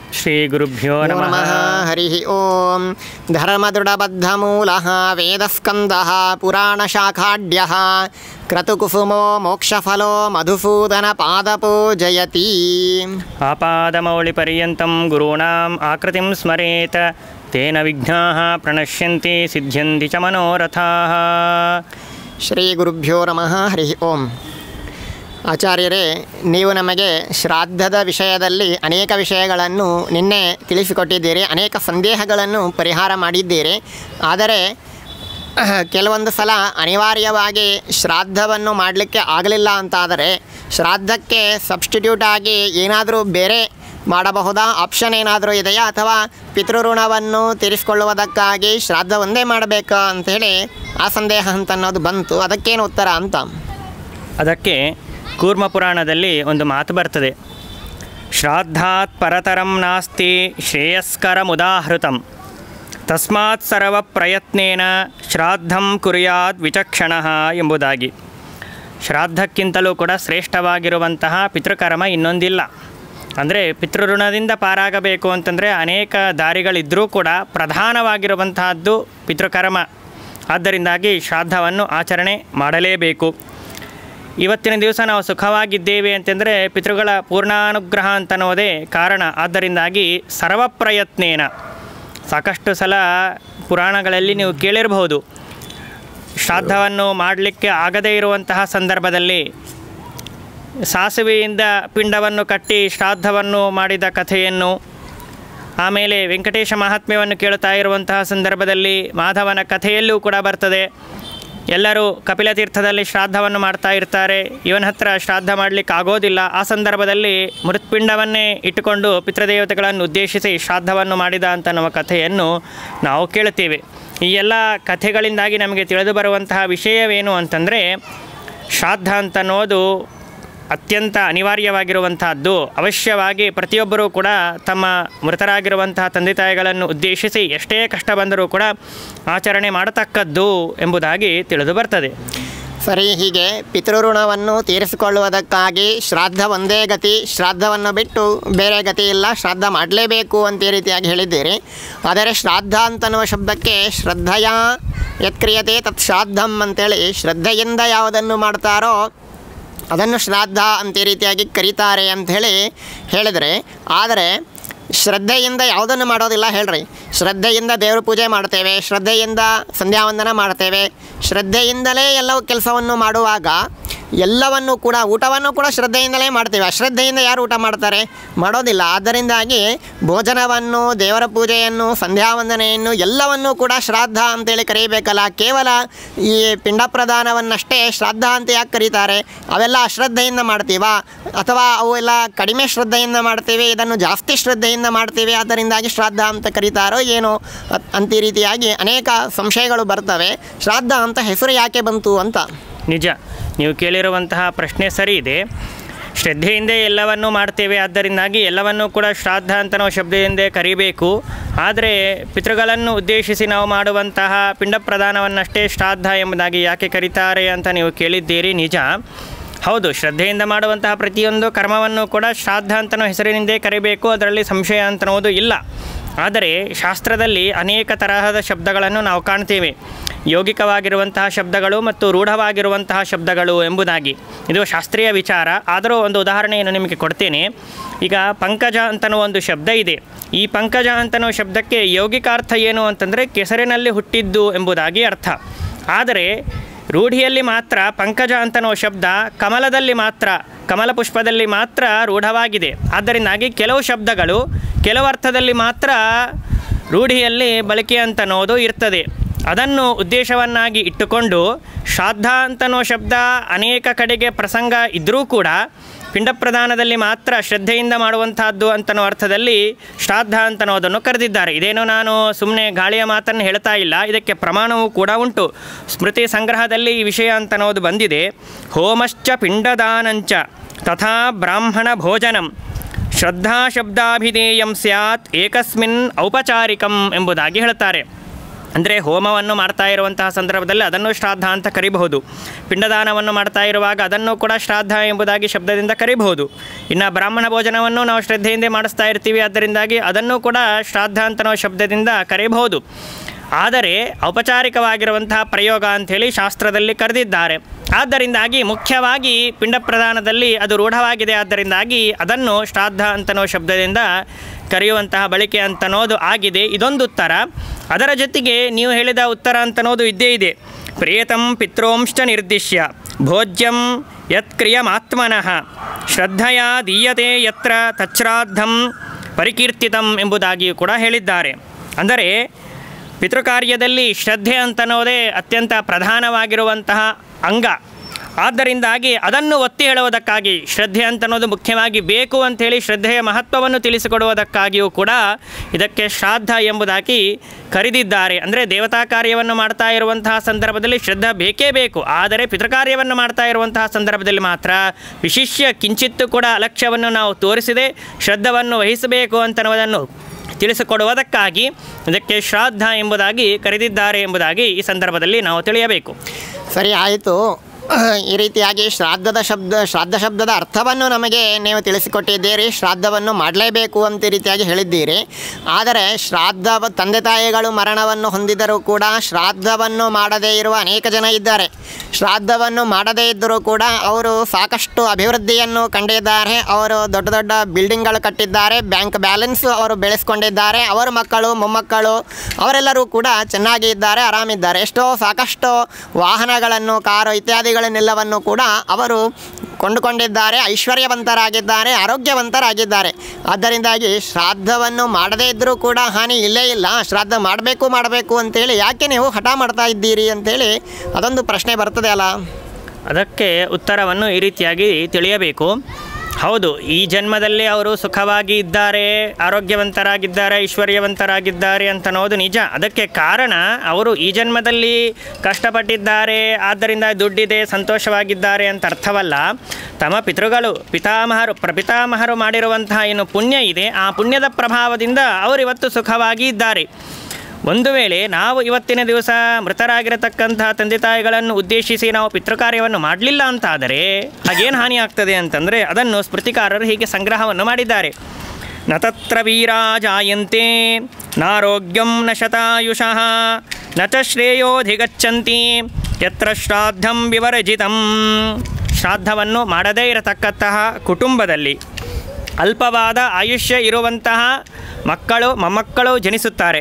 ಶ್ರೀಗುರುಭ್ಯೋ ನಮಃ ನಮಃ ಹರಿः ಓಂ ಧರ್ಮದೃಢಬದ್ಧಮೂಲः ವೇದಸ್ಕन्दः ಪುರಾಣಶಾಖಾಢ್ಯः ಕ್ರತುಕುಸುಮೋ ಮೋಕ್ಷಫಲೋ ಮಧುಸೂದನಪಾದಪೂಜಯತಿ ಆಪಾದಮೌಳಿಪರ್ಯಂతం ಗುरूणाम् ಆಕೃತಿಂ ಸ್ಮರೇತ್ ತೇನ ವಿಘ್ನಾः ಪ್ರಣಶ್ಯಂತಿ ಸಿದ್ಧ್ಯಂತಿ ಚ ಮನೋರಥಾः ಶ್ರೀ ಗುರುಭ್ಯೋ ನಮಃ ಹರಿ ಓಂ ಆಚಾರ್ಯರೇ ನೀವು ನಮಗೆ ಶ್ರಾದ್ದದ ವಿಷಯದಲ್ಲಿ ಅನೇಕ ವಿಷಯಗಳನ್ನು ನಿನ್ನೆ ತಿಳಿಸಿಕೊಟ್ಟಿದ್ದೀರಿ ಅನೇಕ ಸಂದೇಹಗಳನ್ನು ಪರಿಹಾರ ಮಾಡಿದ್ದೀರಿ ಆದರೆ ಅಹ್, ಕೆಲವೊಂದು ಸಲ ಅನಿವಾರ್ಯವಾಗಿ ಶ್ರಾದ್ದವನ್ನು ಮಾಡಲಿಕ್ಕೆ ಆಗಲಿಲ್ಲ ಅಂತಾದರೆ ಶ್ರಾದ್ದಕ್ಕೆ ಸಬ್ಸ್ಟಿಟ್ಯೂಟ್ ಆಗಿ ಏನಾದರೂ ಬೇರೆ ಮಾಡಬಹುದಾ ಆಪ್ಷನ್ ಏನಾದರೂ ಇದೆಯಾ ಅಥವಾ ಪಿತೃಋಣವನ್ನು ತೀರಿಸಿಕೊಳ್ಳುವುದಕ್ಕಾಗಿ ಶ್ರಾದ್ದ ಒಂದೇ ಮಾಡಬೇಕಾ ಅಂಥೇಳಿ ಆ ಸಂದೇಹ ಅಂತ ಅನ್ನೋದು ಬಂತು ಅದಕ್ಕೇನು ಉತ್ತರ ಅಂತ ಅದಕ್ಕೆ ಕೂರ್ಮ ಪುರಾಣದಲ್ಲಿ ಒಂದು ಮಾತು ಬರ್ತದೆ ಶ್ರಾದ್ದಾತ್ ಪರತರಂ ನಾಸ್ತಿ ಶ್ರೇಯಸ್ಕರಮುದಾಹೃತಂ ತಸ್ಮಾತ್ ಸರ್ವ ಪ್ರಯತ್ನೇನ ಶ್ರಾದ್ದಂ ಕುರ್ಯಾತ್ ವಿಚಕ್ಷಣ ಎಂಬುದಾಗಿ ಶ್ರಾದ್ದಕ್ಕಿಂತಲೂ ಕೂಡ ಶ್ರೇಷ್ಠವಾಗಿರುವಂತಹ ಪಿತೃಕರ್ಮ ಇನ್ನೊಂದಿಲ್ಲ ಅಂದರೆ ಪಿತೃಋಣದಿಂದ ಪಾರಾಗಬೇಕು ಅಂತಂದರೆ ಅನೇಕ ದಾರಿಗಳಿದ್ದರೂ ಕೂಡ ಪ್ರಧಾನವಾಗಿರುವಂತಹದ್ದು ಪಿತೃಕರ್ಮ ಆದ್ದರಿಂದಾಗಿ ಶ್ರಾದ್ದವನ್ನು ಆಚರಣೆ ಮಾಡಲೇಬೇಕು ಇವತ್ತಿನ ದಿವಸ ನಾವು ಸುಖವಾಗಿದ್ದೇವೆ ಅಂತಂದರೆ ಪಿತೃಗಳ ಪೂರ್ಣಾನುಗ್ರಹ ಅಂತನ್ನೋದೇ ಕಾರಣ ಆದ್ದರಿಂದಾಗಿ ಸರ್ವಪ್ರಯತ್ನೇನ ಸಾಕಷ್ಟು ಸಲ ಪುರಾಣಗಳಲ್ಲಿ ನೀವು ಕೇಳಿರಬಹುದು ಶ್ರಾದ್ದವನ್ನು ಮಾಡಲಿಕ್ಕೆ ಆಗದೇ ಇರುವಂತಹ ಸಂದರ್ಭದಲ್ಲಿ ಸಾಸುವೆಯಿಂದ ಪಿಂಡವನ್ನು ಕಟ್ಟಿ ಶ್ರಾದ್ದವನ್ನು ಮಾಡಿದ ಕಥೆಯನ್ನು ಆಮೇಲೆ ವೆಂಕಟೇಶ ಮಹಾತ್ಮ್ಯವನ್ನು ಕೇಳುತ್ತಾ ಇರುವಂತಹ ಸಂದರ್ಭದಲ್ಲಿ ಮಾಧವನ ಕಥೆಯಲ್ಲೂ ಕೂಡ ಬರ್ತದೆ ಎಲ್ಲರೂ ಕಪಿಲ ತೀರ್ಥದಲ್ಲಿ ಶ್ರಾದ್ದವನ್ನು ಮಾಡ್ತಾ ಇರ್ತಾರೆ ಇವನ ಹತ್ರ ಶ್ರಾದ್ದ ಮಾಡಲಿಕ್ಕೆ ಆಗೋದಿಲ್ಲ ಆ ಸಂದರ್ಭದಲ್ಲಿ ಮೃತ್ಪಿಂಡವನ್ನೇ ಇಟ್ಟುಕೊಂಡು ಪಿತೃದೇವತೆಗಳನ್ನು ಉದ್ದೇಶಿಸಿ ಶ್ರಾದ್ದವನ್ನು ಮಾಡಿದ ಅಂತ ನಮ್ಮ ಕಥೆಯನ್ನು ನಾವು ಕೇಳುತ್ತೇವೆ ಈ ಎಲ್ಲ ಕಥೆಗಳಿಂದಾಗಿ ನಮಗೆ ತಿಳಿದು ಬರುವಂತಹ ವಿಷಯವೇನು ಅಂತಂದರೆ ಶ್ರಾದ್ದ ಅಂತನ್ನೋದು ಅತ್ಯಂತ ಅನಿವಾರ್ಯವಾಗಿರುವಂತಹದ್ದು ಅವಶ್ಯವಾಗಿ ಪ್ರತಿಯೊಬ್ಬರೂ ಕೂಡ ತಮ್ಮ ಮೃತರಾಗಿರುವಂತಹ ತಂದೆ ತಾಯಿಗಳನ್ನು ಉದ್ದೇಶಿಸಿ ಎಷ್ಟೇ ಕಷ್ಟ ಬಂದರೂ ಕೂಡ ಆಚರಣೆ ಮಾಡತಕ್ಕದ್ದು ಎಂಬುದಾಗಿ ತಿಳಿದು ಬರ್ತದೆ ಸರಿ ಹೀಗೆ ಪಿತೃಋಣವನ್ನು ತೀರಿಸಿಕೊಳ್ಳುವುದಕ್ಕಾಗಿ ಶ್ರಾದ್ದ ಒಂದೇ ಗತಿ ಶ್ರಾದ್ದವನ್ನು ಬಿಟ್ಟು ಬೇರೆ ಗತಿ ಇಲ್ಲ ಶ್ರಾದ್ದ ಮಾಡಲೇಬೇಕು ಅಂತ ಈ ರೀತಿಯಾಗಿ ಹೇಳಿದ್ದೀರಿ ಆದರೆ ಶ್ರಾದ್ದ ಅಂತನ್ನುವ ಶಬ್ದಕ್ಕೆ ಶ್ರದ್ಧೆಯ ಯತ್ಕ್ರಿಯತೆ ತತ್ ಶ್ರಾದ್ದಂ ಅಂತೇಳಿ ಶ್ರದ್ಧೆಯಿಂದ ಯಾವುದನ್ನು ಮಾಡ್ತಾರೋ ಅದನ್ನು ಶ್ರಾದ್ದ ಅಂತ ಈ ರೀತಿಯಾಗಿ ಕರೀತಾರೆ ಅಂಥೇಳಿ ಹೇಳಿದರೆ ಆದರೆ ಶ್ರದ್ಧೆಯಿಂದ ಯಾವುದನ್ನು ಮಾಡೋದಿಲ್ಲ ಹೇಳ್ರಿ ಶ್ರದ್ಧೆಯಿಂದ ದೇವ್ರ ಪೂಜೆ ಮಾಡ್ತೇವೆ ಶ್ರದ್ಧೆಯಿಂದ ಸಂಧ್ಯಾವಂದನ ಮಾಡ್ತೇವೆ ಶ್ರದ್ಧೆಯಿಂದಲೇ ಎಲ್ಲವೂ ಕೆಲಸವನ್ನು ಮಾಡುವಾಗ ಎಲ್ಲವನ್ನು ಕೂಡ ಊಟವನ್ನು ಕೂಡ ಶ್ರದ್ಧೆಯಿಂದಲೇ ಮಾಡ್ತೇವೆ ಅಶ್ರದ್ಧೆಯಿಂದ ಯಾರು ಊಟ ಮಾಡ್ತಾರೆ ಮಾಡೋದಿಲ್ಲ ಆದ್ದರಿಂದಾಗಿ ಭೋಜನವನ್ನು ದೇವರ ಪೂಜೆಯನ್ನು ಸಂಧ್ಯಾವಂದನೆಯನ್ನು ಎಲ್ಲವನ್ನೂ ಕೂಡ ಶ್ರಾದ್ದ ಅಂತೇಳಿ ಕರೀಬೇಕಲ್ಲ ಕೇವಲ ಈ ಪಿಂಡ ಪ್ರದಾನವನ್ನಷ್ಟೇ ಶ್ರಾದ್ದ ಅಂತ ಯಾಕೆ ಕರೀತಾರೆ ಅವೆಲ್ಲ ಅಶ್ರದ್ಧೆಯಿಂದ ಮಾಡ್ತೀವಾ ಅಥವಾ ಅವೆಲ್ಲ ಕಡಿಮೆ ಶ್ರದ್ಧೆಯಿಂದ ಮಾಡ್ತೇವೆ ಇದನ್ನು ಜಾಸ್ತಿ ಶ್ರದ್ಧೆಯಿಂದ ಮಾಡ್ತೇವೆ ಅದರಿಂದಾಗಿ ಶ್ರಾದ್ದ ಅಂತ ಕರೀತಾರೋ ಏನೋ ಅತ್- ಅಂತ ಈ ರೀತಿಯಾಗಿ ಅನೇಕ ಸಂಶಯಗಳು ಬರ್ತವೆ ಶ್ರಾದ್ದ ಅಂತ ಹೆಸರು ಯಾಕೆ ಬಂತು ಅಂತ ನಿಜ ನೀವು ಕೇಳಿರುವಂತಹ ಪ್ರಶ್ನೆ ಸರಿ ಇದೆ ಶ್ರದ್ಧೆಯಿಂದ ಎಲ್ಲವನ್ನೂ ಮಾಡ್ತೇವೆ ಆದ್ದರಿಂದಾಗಿ ಎಲ್ಲವನ್ನೂ ಕೂಡ ಶ್ರಾದ್ದ ಅಂತ ನಾವು ಶಬ್ದದಿಂದ ಕರಿಬೇಕು ಆದರೆ ಪಿತೃಗಳನ್ನು ಉದ್ದೇಶಿಸಿ ನಾವು ಮಾಡುವಂತಹ ಪಿಂಡ ಪ್ರದಾನವನ್ನಷ್ಟೇ ಶ್ರಾದ್ದ ಎಂಬುದಾಗಿ ಯಾಕೆ ಕರೀತಾರೆ ಅಂತ ನೀವು ಕೇಳಿದ್ದೀರಿ ನಿಜ ಹೌದು ಶ್ರದ್ಧೆಯಿಂದ ಮಾಡುವಂತಹ ಪ್ರತಿಯೊಂದು ಕರ್ಮವನ್ನು ಕೂಡ ಶ್ರಾದ್ದ ಅಂತನೋ ಹೆಸರಿನಿಂದೇ ಕರಿಬೇಕು ಅದರಲ್ಲಿ ಸಂಶಯ ಅಂತನ್ನುವುದು ಇಲ್ಲ ಆದರೆ ಶಾಸ್ತ್ರದಲ್ಲಿ ಅನೇಕ ತರಹದ ಶಬ್ದಗಳನ್ನು ನಾವು ಕಾಣ್ತೇವೆ ಯೌಗಿಕವಾಗಿರುವಂತಹ ಶಬ್ದಗಳು ಮತ್ತು ರೂಢವಾಗಿರುವಂತಹ ಶಬ್ದಗಳು ಎಂಬುದಾಗಿ ಇದು ಶಾಸ್ತ್ರೀಯ ವಿಚಾರ ಆದರೂ ಒಂದು ಉದಾಹರಣೆಯನ್ನು ನಿಮಗೆ ಕೊಡ್ತೇನೆ ಈಗ ಪಂಕಜ ಅಂತನೋ ಒಂದು ಶಬ್ದ ಇದೆ ಈ ಪಂಕಜ ಅಂತನೋ ಶಬ್ದಕ್ಕೆ ಯೌಗಿಕಾರ್ಥ ಏನು ಅಂತಂದರೆ ಕೆಸರಿನಲ್ಲಿ ಹುಟ್ಟಿದ್ದು ಎಂಬುದಾಗಿ ಅರ್ಥ ಆದರೆ ರೂಢಿಯಲ್ಲಿ ಮಾತ್ರ ಪಂಕಜ ಅಂತನೋ ಶಬ್ದ ಕಮಲದಲ್ಲಿ ಮಾತ್ರ ಕಮಲ ಪುಷ್ಪದಲ್ಲಿ ಮಾತ್ರ ರೂಢವಾಗಿದೆ ಆದ್ದರಿಂದಾಗಿ ಕೆಲವು ಶಬ್ದಗಳು ಕೆಲವು ಅರ್ಥದಲ್ಲಿ ಮಾತ್ರ ರೂಢಿಯಲ್ಲಿ ಬಳಕೆ ಅಂತನೋದು ಇರ್ತದೆ ಅದನ್ನು ಉದ್ದೇಶವನ್ನಾಗಿ ಇಟ್ಟುಕೊಂಡು ಶ್ರಾದ್ದ ಅಂತನೋ ಶಬ್ದ ಅನೇಕ ಕಡೆಗೆ ಪ್ರಸಂಗ ಇದ್ದರೂ ಕೂಡ ಪಿಂಡ ಪ್ರದಾನದಲ್ಲಿ ಮಾತ್ರ ಶ್ರದ್ಧೆಯಿಂದ ಮಾಡುವಂತಹದ್ದು ಅಂತನೋ ಅರ್ಥದಲ್ಲಿ ಶ್ರಾದ್ದ ಅಂತನೋದನ್ನು ಕರೆದಿದ್ದಾರೆ ಇದೇನೋ ನಾನು ಸುಮ್ಮನೆ ಗಾಳಿಯ ಮಾತನ್ನು ಹೇಳ್ತಾ ಇಲ್ಲ ಇದಕ್ಕೆ ಪ್ರಮಾಣವೂ ಕೂಡ ಉಂಟು ಸ್ಮೃತಿ ಸಂಗ್ರಹದಲ್ಲಿ ಈ ವಿಷಯ ಅಂತನೋದು ಬಂದಿದೆ ಹೋಮಶ್ಚ ಪಿಂಡದಾನಂಚ ತಥಾ ಬ್ರಾಹ್ಮಣ ಭೋಜನಂ ಶ್ರದ್ಧಾ ಶಬ್ದಾಭಿಧೇಯಂ ಸ್ಯಾತ್ ಏಕಸ್ಮಿನ್ ಔಪಚಾರಿಕಂ ಎಂಬುದಾಗಿ ಹೇಳ್ತಾರೆ ಅಂದರೆ ಹೋಮವನ್ನು ಮಾಡ್ತಾ ಇರುವಂತಹ ಸಂದರ್ಭದಲ್ಲಿ ಅದನ್ನು ಶ್ರಾದ್ದ ಅಂತ ಕರಿಬಹುದು ಪಿಂಡದಾನವನ್ನು ಮಾಡ್ತಾ ಇರುವಾಗ ಅದನ್ನು ಕೂಡ ಶ್ರಾದ್ದ ಎಂಬುದಾಗಿ ಶಬ್ದದಿಂದ ಕರಿಬಹುದು ಇನ್ನು ಬ್ರಾಹ್ಮಣ ಭೋಜನವನ್ನು ನಾವು ಶ್ರದ್ಧೆಯಿಂದ ಮಾಡಿಸ್ತಾ ಇರ್ತೀವಿ ಅದರಿಂದಾಗಿ ಅದನ್ನು ಕೂಡ ಶ್ರಾದ್ದ ಅಂತ ನಾವು ಶಬ್ದದಿಂದ ಕರೆಯಬಹುದು ಆದರೆ ಔಪಚಾರಿಕವಾಗಿರುವಂತಹ ಪ್ರಯೋಗ ಅಂಥೇಳಿ ಶಾಸ್ತ್ರದಲ್ಲಿ ಕರೆದಿದ್ದಾರೆ ಆದ್ದರಿಂದಾಗಿ ಮುಖ್ಯವಾಗಿ ಪಿಂಡ ಪ್ರದಾನದಲ್ಲಿ ಅದು ರೂಢವಾಗಿದೆ ಆದ್ದರಿಂದಾಗಿ ಅದನ್ನು ಶ್ರಾದ್ದ ಅಂತನೋ ಶಬ್ದದಿಂದ ಕರೆಯುವಂತಹ ಬಳಕೆ ಅಂತನೋದು ಆಗಿದೆ ಇದೊಂದು ಉತ್ತರ ಅದರ ಜೊತೆಗೆ ನೀವು ಹೇಳಿದ ಉತ್ತರ ಅಂತನೋದು ಇದ್ದೇ ಇದೆ ಪ್ರಿಯತಂ ಪಿತೃಂಶ್ಚ ನಿರ್ದಿಶ್ಯ ಭೋಜ್ಯಂ ಯತ್ಕ್ರಿಯಮಾತ್ಮನಃ ಶ್ರದ್ಧೆಯ ದೀಯತೆ ಯತ್ರ ತಚ್ರಾದ್ದಂ ಪರಿಕೀರ್ತಿತಂ ಎಂಬುದಾಗಿಯೂ ಕೂಡ ಹೇಳಿದ್ದಾರೆ ಅಂದರೆ ಪಿತೃಕಾರ್ಯದಲ್ಲಿ ಶ್ರದ್ಧೆ ಅಂತನ್ನೋದೇ ಅತ್ಯಂತ ಪ್ರಧಾನವಾಗಿರುವಂತಹ ಅಂಗ ಆದ್ದರಿಂದಾಗಿ ಅದನ್ನು ಒತ್ತಿ ಹೇಳುವುದಕ್ಕಾಗಿ ಶ್ರದ್ಧೆ ಅಂತನ್ನೋದು ಮುಖ್ಯವಾಗಿ ಬೇಕು ಅಂಥೇಳಿ ಶ್ರದ್ಧೆಯ ಮಹತ್ವವನ್ನು ತಿಳಿಸಿಕೊಡುವುದಕ್ಕಾಗಿಯೂ ಕೂಡ ಇದಕ್ಕೆ ಶ್ರಾದ್ದ ಎಂಬುದಾಗಿ ಕರೆದಿದ್ದಾರೆ ಅಂದರೆ ದೇವತಾ ಕಾರ್ಯವನ್ನು ಮಾಡ್ತಾ ಇರುವಂತಹ ಸಂದರ್ಭದಲ್ಲಿ ಶ್ರದ್ಧೆ ಬೇಕೇ ಬೇಕು ಆದರೆ ಪಿತೃಕಾರ್ಯವನ್ನು ಮಾಡ್ತಾ ಇರುವಂತಹ ಸಂದರ್ಭದಲ್ಲಿ ಮಾತ್ರ ವಿಶಿಷ್ಯ ಕಿಂಚಿತ್ತೂ ಕೂಡ ಅಲಕ್ಷ್ಯವನ್ನು ನಾವು ತೋರಿಸದೆ ಶ್ರದ್ಧವನ್ನು ವಹಿಸಬೇಕು ಅಂತನ್ನುವುದನ್ನು ತಿಳಿಸಿಕೊಡುವುದಕ್ಕಾಗಿ ಇದಕ್ಕೆ ಶ್ರಾದ್ದ ಎಂಬುದಾಗಿ ಕರೆದಿದ್ದಾರೆ ಎಂಬುದಾಗಿ ಈ ಸಂದರ್ಭದಲ್ಲಿ ನಾವು ತಿಳಿಯಬೇಕು ಸರಿ ಆಯಿತು ಈ ರೀತಿಯಾಗಿ ಶ್ರಾದ್ದದ ಶಬ್ದ ಶ್ರಾದ್ದ ಶಬ್ದದ ಅರ್ಥವನ್ನು ನಮಗೆ ನೀವು ತಿಳಿಸಿಕೊಟ್ಟಿದ್ದೀರಿ ಶ್ರಾದ್ದವನ್ನು ಮಾಡಲೇಬೇಕು ಅಂತ ಈ ರೀತಿಯಾಗಿ ಹೇಳಿದ್ದೀರಿ ಆದರೆ ಶ್ರಾದ್ದ ತಂದೆ ತಾಯಿಗಳು ಮರಣವನ್ನು ಹೊಂದಿದರೂ ಕೂಡ ಶ್ರಾದ್ದವನ್ನು ಮಾಡದೇ ಇರುವ ಅನೇಕ ಜನ ಇದ್ದಾರೆ ಶ್ರಾದ್ದವನ್ನು ಮಾಡದೇ ಇದ್ದರೂ ಕೂಡ ಅವರು ಸಾಕಷ್ಟು ಅಭಿವೃದ್ಧಿಯನ್ನು ಕಂಡಿದ್ದಾರೆ ಅವರು ದೊಡ್ಡ ದೊಡ್ಡ ಬಿಲ್ಡಿಂಗ್ಗಳು ಕಟ್ಟಿದ್ದಾರೆ ಬ್ಯಾಂಕ್ ಬ್ಯಾಲೆನ್ಸ್ ಅವರು ಬೆಳೆಸ್ಕೊಂಡಿದ್ದಾರೆ ಅವರ ಮಕ್ಕಳು ಮೊಮ್ಮಕ್ಕಳು ಅವರೆಲ್ಲರೂ ಕೂಡ ಚೆನ್ನಾಗಿ ಇದ್ದಾರೆ ಆರಾಮಿದ್ದಾರೆ ಎಷ್ಟೋ ಸಾಕಷ್ಟು ವಾಹನಗಳನ್ನು ಕಾರು ಇತ್ಯಾದಿಗಳನ್ನೆಲ್ಲವನ್ನು ಕೂಡ ಅವರು ಕೊಂಡುಕೊಂಡಿದ್ದಾರೆ ಐಶ್ವರ್ಯವಂತರಾಗಿದ್ದಾರೆ ಆರೋಗ್ಯವಂತರಾಗಿದ್ದಾರೆ ಆದ್ದರಿಂದಾಗಿ ಶ್ರಾದ್ದವನ್ನು ಮಾಡದೇ ಇದ್ದರೂ ಕೂಡ ಹಾನಿ ಇಲ್ಲೇ ಇಲ್ಲ ಶ್ರಾದ್ದ ಮಾಡಬೇಕು ಮಾಡಬೇಕು ಅಂತೇಳಿ ಯಾಕೆ ನೀವು ಹಠ ಮಾಡ್ತಾ ಇದ್ದೀರಿ ಅಂತೇಳಿ ಅದೊಂದು ಪ್ರಶ್ನೆ ಬರ್ತದೆ ಅಲ್ಲ ಅದಕ್ಕೆ ಉತ್ತರವನ್ನು ಈ ರೀತಿಯಾಗಿ ತಿಳಿಯಬೇಕು ಹೌದು ಈ ಜನ್ಮದಲ್ಲಿ ಅವರು ಸುಖವಾಗಿ ಇದ್ದಾರೆ ಆರೋಗ್ಯವಂತರಾಗಿದ್ದಾರೆ ಐಶ್ವರ್ಯವಂತರಾಗಿದ್ದಾರೆ ಅಂತ ಅನ್ನೋದು ನಿಜ ಅದಕ್ಕೆ ಕಾರಣ ಅವರು ಈ ಜನ್ಮದಲ್ಲಿ ಕಷ್ಟಪಟ್ಟಿದ್ದಾರೆ ಆದ್ದರಿಂದ ದುಡ್ಡಿದೆ ಸಂತೋಷವಾಗಿದ್ದಾರೆ ಅಂತ ಅರ್ಥವಲ್ಲ ತಮ್ಮ ಪಿತೃಗಳು ಪಿತಾಮಹರು ಪ್ರಪಿತಾಮಹರು ಮಾಡಿರುವಂತಹ ಏನು ಪುಣ್ಯ ಇದೆ ಆ ಪುಣ್ಯದ ಪ್ರಭಾವದಿಂದ ಅವರು ಇವತ್ತು ಸುಖವಾಗಿ ಇದ್ದಾರೆ ಒಂದು ವೇಳೆ ನಾವು ಇವತ್ತಿನ ದಿವಸ ಮೃತರಾಗಿರತಕ್ಕಂತಹ ತಂದೆ ತಾಯಿಗಳನ್ನು ಉದ್ದೇಶಿಸಿ ನಾವು ಪಿತೃಕಾರ್ಯವನ್ನು ಮಾಡಲಿಲ್ಲ ಅಂತಾದರೆ ಹಾಗೇನು ಹಾನಿ ಆಗ್ತದೆ ಅಂತಂದರೆ ಅದನ್ನು ಸ್ಮೃತಿಕಾರರು ಹೀಗೆ ಸಂಗ್ರಹವನ್ನು ಮಾಡಿದ್ದಾರೆ ನ ತತ್ರ ವೀರಾ ಜಾಯಂತೆ ನಾರೋಗ್ಯಂ ನ ಶತಾಯುಷಃ ನ ಚ ಶ್ರೇಯೋಧಿಗಚ್ಚಂತಿ ಯತ್ರ ಶ್ರಾದ್ದಂ ವಿವರ್ಜಿತಂ ಶ್ರಾದ್ದವನ್ನು ಮಾಡದೇ ಇರತಕ್ಕಂತಹ ಕುಟುಂಬದಲ್ಲಿ ಅಲ್ಪವಾದ ಆಯುಷ್ಯ ಇರುವಂತಹ ಮಕ್ಕಳು ಮೊಮ್ಮಕ್ಕಳು ಜನಿಸುತ್ತಾರೆ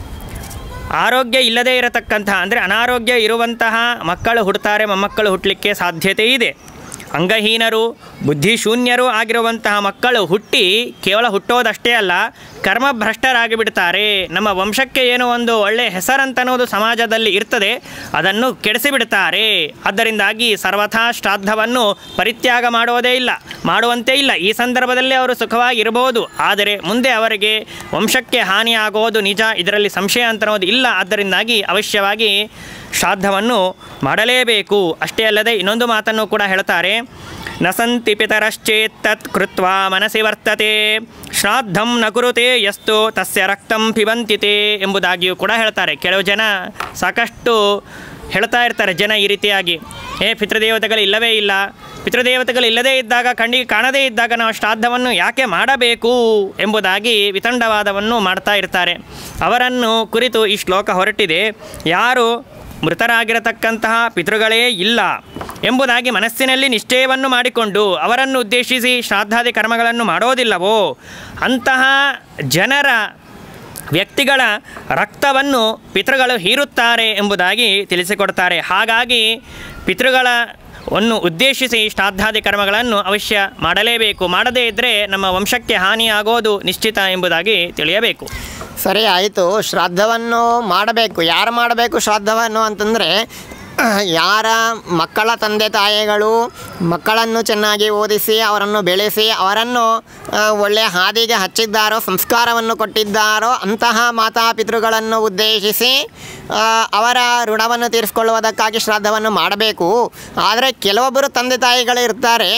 ಆರೋಗ್ಯ ಇಲ್ಲದೇ ಇರತಕ್ಕಂತಹ ಅಂದರೆ ಅನಾರೋಗ್ಯ ಇರುವಂತಹ ಮಕ್ಕಳು ಹುಡ್ತಾರೆ ಮೊಮ್ಮಕ್ಕಳು ಹುಟ್ಟಲಿಕ್ಕೆ ಸಾಧ್ಯತೆ ಇದೆ ಅಂಗಹೀನರು ಬುದ್ಧಿಶೂನ್ಯರು ಆಗಿರುವಂತಹ ಮಕ್ಕಳು ಹುಟ್ಟಿ ಕೇವಲ ಹುಟ್ಟೋದಷ್ಟೇ ಅಲ್ಲ ಕರ್ಮಭ್ರಷ್ಟರಾಗಿ ಬಿಡ್ತಾರೆ ನಮ್ಮ ವಂಶಕ್ಕೆ ಏನೋ ಒಂದು ಒಳ್ಳೆಯ ಹೆಸರಂತನ್ನೋದು ಸಮಾಜದಲ್ಲಿ ಇರ್ತದೆ ಅದನ್ನು ಕೆಡಿಸಿಬಿಡ್ತಾರೆ ಆದ್ದರಿಂದಾಗಿ ಸರ್ವಥಾ ಶ್ರಾದ್ದವನ್ನು ಪರಿತ್ಯಾಗ ಮಾಡುವುದೇ ಇಲ್ಲ ಮಾಡುವಂತೆ ಇಲ್ಲ ಈ ಸಂದರ್ಭದಲ್ಲಿ ಅವರು ಸುಖವಾಗಿ ಇರಬಹುದು ಆದರೆ ಮುಂದೆ ಅವರಿಗೆ ವಂಶಕ್ಕೆ ಹಾನಿಯಾಗೋದು ನಿಜ ಇದರಲ್ಲಿ ಸಂಶಯ ಅಂತನ್ನೋದು ಇಲ್ಲ ಆದ್ದರಿಂದಾಗಿ ಅವಶ್ಯವಾಗಿ ಶ್ರಾದ್ದವನ್ನು ಮಾಡಲೇಬೇಕು ಅಷ್ಟೇ ಅಲ್ಲದೆ ಇನ್ನೊಂದು ಮಾತನ್ನು ಕೂಡ ಹೇಳ್ತಾರೆ ನ ಸಂತಿ ಪಿತರಶ್ಚೇತ್ತತ್ ಕೃತ್ವ ಮನಸ್ಸಿ ವರ್ತತೆ ಶ್ರಾದ್ದಂ ನ ಕುರುತೆ ಯಸ್ತು ತಸ್ಯ ರಕ್ತಂ ಪಿಬಂತಿತೆ ಎಂಬುದಾಗಿಯೂ ಕೂಡ ಹೇಳ್ತಾರೆ ಕೆಲವು ಜನ ಸಾಕಷ್ಟು ಹೇಳ್ತಾ ಇರ್ತಾರೆ ಜನ ಈ ರೀತಿಯಾಗಿ ಏ ಪಿತೃದೇವತೆಗಳು ಇಲ್ಲವೇ ಇಲ್ಲ ಪಿತೃದೇವತೆಗಳು ಇಲ್ಲದೇ ಇದ್ದಾಗ ಕಣ್ಣಿಗೆ ಕಾಣದೇ ಇದ್ದಾಗ ನಾವು ಶ್ರಾದ್ದವನ್ನು ಯಾಕೆ ಮಾಡಬೇಕು ಎಂಬುದಾಗಿ ವಿತಂಡವಾದವನ್ನು ಮಾಡ್ತಾ ಇರ್ತಾರೆ ಅವರನ್ನು ಕುರಿತು ಈ ಶ್ಲೋಕ ಹೊರಟಿದೆ ಯಾರು ಮೃತರಾಗಿರತಕ್ಕಂತಹ ಪಿತೃಗಳೇ ಇಲ್ಲ ಎಂಬುದಾಗಿ ಮನಸ್ಸಿನಲ್ಲಿ ನಿಶ್ಚಯವನ್ನು ಮಾಡಿಕೊಂಡು ಅವರನ್ನು ಉದ್ದೇಶಿಸಿ ಶ್ರಾದ್ದಾದಿ ಕರ್ಮಗಳನ್ನು ಮಾಡೋದಿಲ್ಲವೋ ಅಂತಹ ಜನರ ವ್ಯಕ್ತಿಗಳ ರಕ್ತವನ್ನು ಪಿತೃಗಳು ಹೀರುತ್ತಾರೆ ಎಂಬುದಾಗಿ ತಿಳಿಸಿಕೊಡ್ತಾರೆ ಹಾಗಾಗಿ ಪಿತೃಗಳ ವನ್ನು ಉದ್ದೇಶಿಸಿ ಶ್ರಾದ್ದಾದಿ ಕರ್ಮಗಳನ್ನು ಅವಶ್ಯ ಮಾಡಲೇಬೇಕು ಮಾಡದೇ ಇದ್ದರೆ ನಮ್ಮ ವಂಶಕ್ಕೆ ಹಾನಿಯಾಗೋದು ನಿಶ್ಚಿತ ಎಂಬುದಾಗಿ ತಿಳಿಯಬೇಕು ಸರಿ ಆಯಿತು ಶ್ರಾದ್ದವನ್ನು ಮಾಡಬೇಕು ಯಾರು ಮಾಡಬೇಕು ಶ್ರಾದ್ದವನ್ನು ಅಂತಂದರೆ ಯಾರ ಮಕ್ಕಳ ತಂದೆ ತಾಯಿಗಳು ಮಕ್ಕಳನ್ನು ಚೆನ್ನಾಗಿ ಓದಿಸಿ ಅವರನ್ನು ಬೆಳೆಸಿ ಅವರನ್ನು ಆ, ಒಳ್ಳೆಯ ಹಾದಿಗೆ ಹಚ್ಚಿದ್ದಾರೋ ಸಂಸ್ಕಾರವನ್ನು ಕೊಟ್ಟಿದ್ದಾರೋ ಅಂತಹ ಮಾತಾಪಿತೃಗಳನ್ನು ಉದ್ದೇಶಿಸಿ ಆ, ಅವರ ಋಣವನ್ನು ತೀರಿಸಿಕೊಳ್ಳುವುದಕ್ಕಾಗಿ ಶ್ರಾದ್ದವನ್ನು ಮಾಡಬೇಕು ಆದರೆ ಕೆಲವೊಬ್ಬರು ತಂದೆ ತಾಯಿಗಳು ಇರ್ತಾರೆ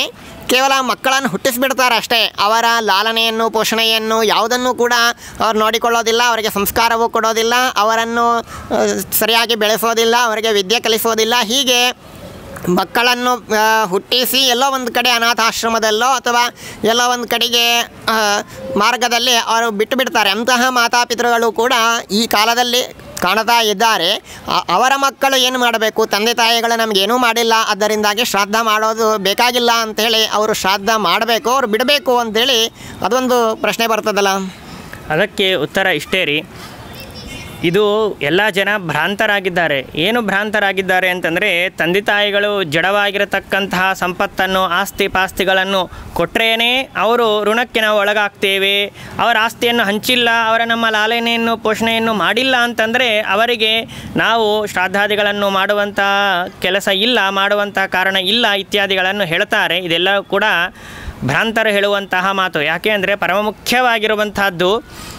ಕೇವಲ ಮಕ್ಕಳನ್ನು ಹುಟ್ಟಿಸ್ಬಿಡ್ತಾರೆ ಅಷ್ಟೇ ಅವರ ಲಾಲನೆಯನ್ನು ಪೋಷಣೆಯನ್ನು ಯಾವುದನ್ನು ಕೂಡ ಅವ್ರು ನೋಡಿಕೊಳ್ಳೋದಿಲ್ಲ ಅವರಿಗೆ ಸಂಸ್ಕಾರವೂ ಕೊಡೋದಿಲ್ಲ ಅವರನ್ನು ಆ, ಸರಿಯಾಗಿ ಬೆಳೆಸೋದಿಲ್ಲ ಅವರಿಗೆ ವಿದ್ಯೆ ಕಲಿಸೋದಿಲ್ಲ ಹೀಗೆ ಮಕ್ಕಳನ್ನು ಆ, ಹುಟ್ಟಿಸಿ ಎಲ್ಲೋ ಒಂದು ಕಡೆ ಅನಾಥಾಶ್ರಮದಲ್ಲೋ ಅಥವಾ ಎಲ್ಲೋ ಒಂದು ಕಡೆಗೆ ಆ, ಮಾರ್ಗದಲ್ಲಿ ಅವರು ಬಿಟ್ಟು ಬಿಡ್ತಾರೆ ಅಂತಹ ಮಾತಾಪಿತೃಗಳು ಕೂಡ ಈ ಕಾಲದಲ್ಲಿ ಕಾಣ್ತಾ ಇದ್ದಾರೆ ಅ- ಅವರ ಮಕ್ಕಳು ಏನು ಮಾಡಬೇಕು ತಂದೆ ತಾಯಿಗಳು ನಮಗೇನೂ ಮಾಡಿಲ್ಲ ಅದರಿಂದಾಗಿ ಶ್ರಾದ್ದ ಮಾಡೋದು ಬೇಕಾಗಿಲ್ಲ ಅಂಥೇಳಿ ಅವರು ಶ್ರಾದ್ದ ಮಾಡಬೇಕು ಅವ್ರು ಬಿಡಬೇಕು ಅಂಥೇಳಿ ಅದೊಂದು ಪ್ರಶ್ನೆ ಬರ್ತದಲ್ಲ ಅದಕ್ಕೆ ಉತ್ತರ ಇಷ್ಟೇ ರೀ ಇದು ಎಲ್ಲ ಜನ ಭ್ರಾಂತರಾಗಿದ್ದಾರೆ ಏನು ಭ್ರಾಂತರಾಗಿದ್ದಾರೆ ಅಂತಂದರೆ ತಂದೆ ತಾಯಿಗಳು ಜಡವಾಗಿರತಕ್ಕಂತಹ ಸಂಪತ್ತನ್ನು ಆಸ್ತಿ ಪಾಸ್ತಿಗಳನ್ನು ಕೊಟ್ಟರೇನೆ ಅವರು ಋಣಕ್ಕೆ ನಾವು ಒಳಗಾಗ್ತೇವೆ ಅವರ ಆಸ್ತಿಯನ್ನು ಹಂಚಿಲ್ಲ ಅವರ ನಮ್ಮ ಲಾಲನೆಯನ್ನು ಪೋಷಣೆಯನ್ನು ಮಾಡಿಲ್ಲ ಅಂತಂದರೆ ಅವರಿಗೆ ನಾವು ಶ್ರಾದ್ದಾದಿಗಳನ್ನು ಮಾಡುವಂಥ ಕೆಲಸ ಇಲ್ಲ ಮಾಡುವಂಥ ಕಾರಣ ಇಲ್ಲ ಇತ್ಯಾದಿಗಳನ್ನು ಹೇಳ್ತಾರೆ ಇದೆಲ್ಲ ಕೂಡ ಭ್ರಾಂತರು ಹೇಳುವಂತಹ ಮಾತು ಯಾಕೆ ಅಂದರೆ ಪರಮ ಮುಖ್ಯವಾಗಿರುವಂತಹದ್ದು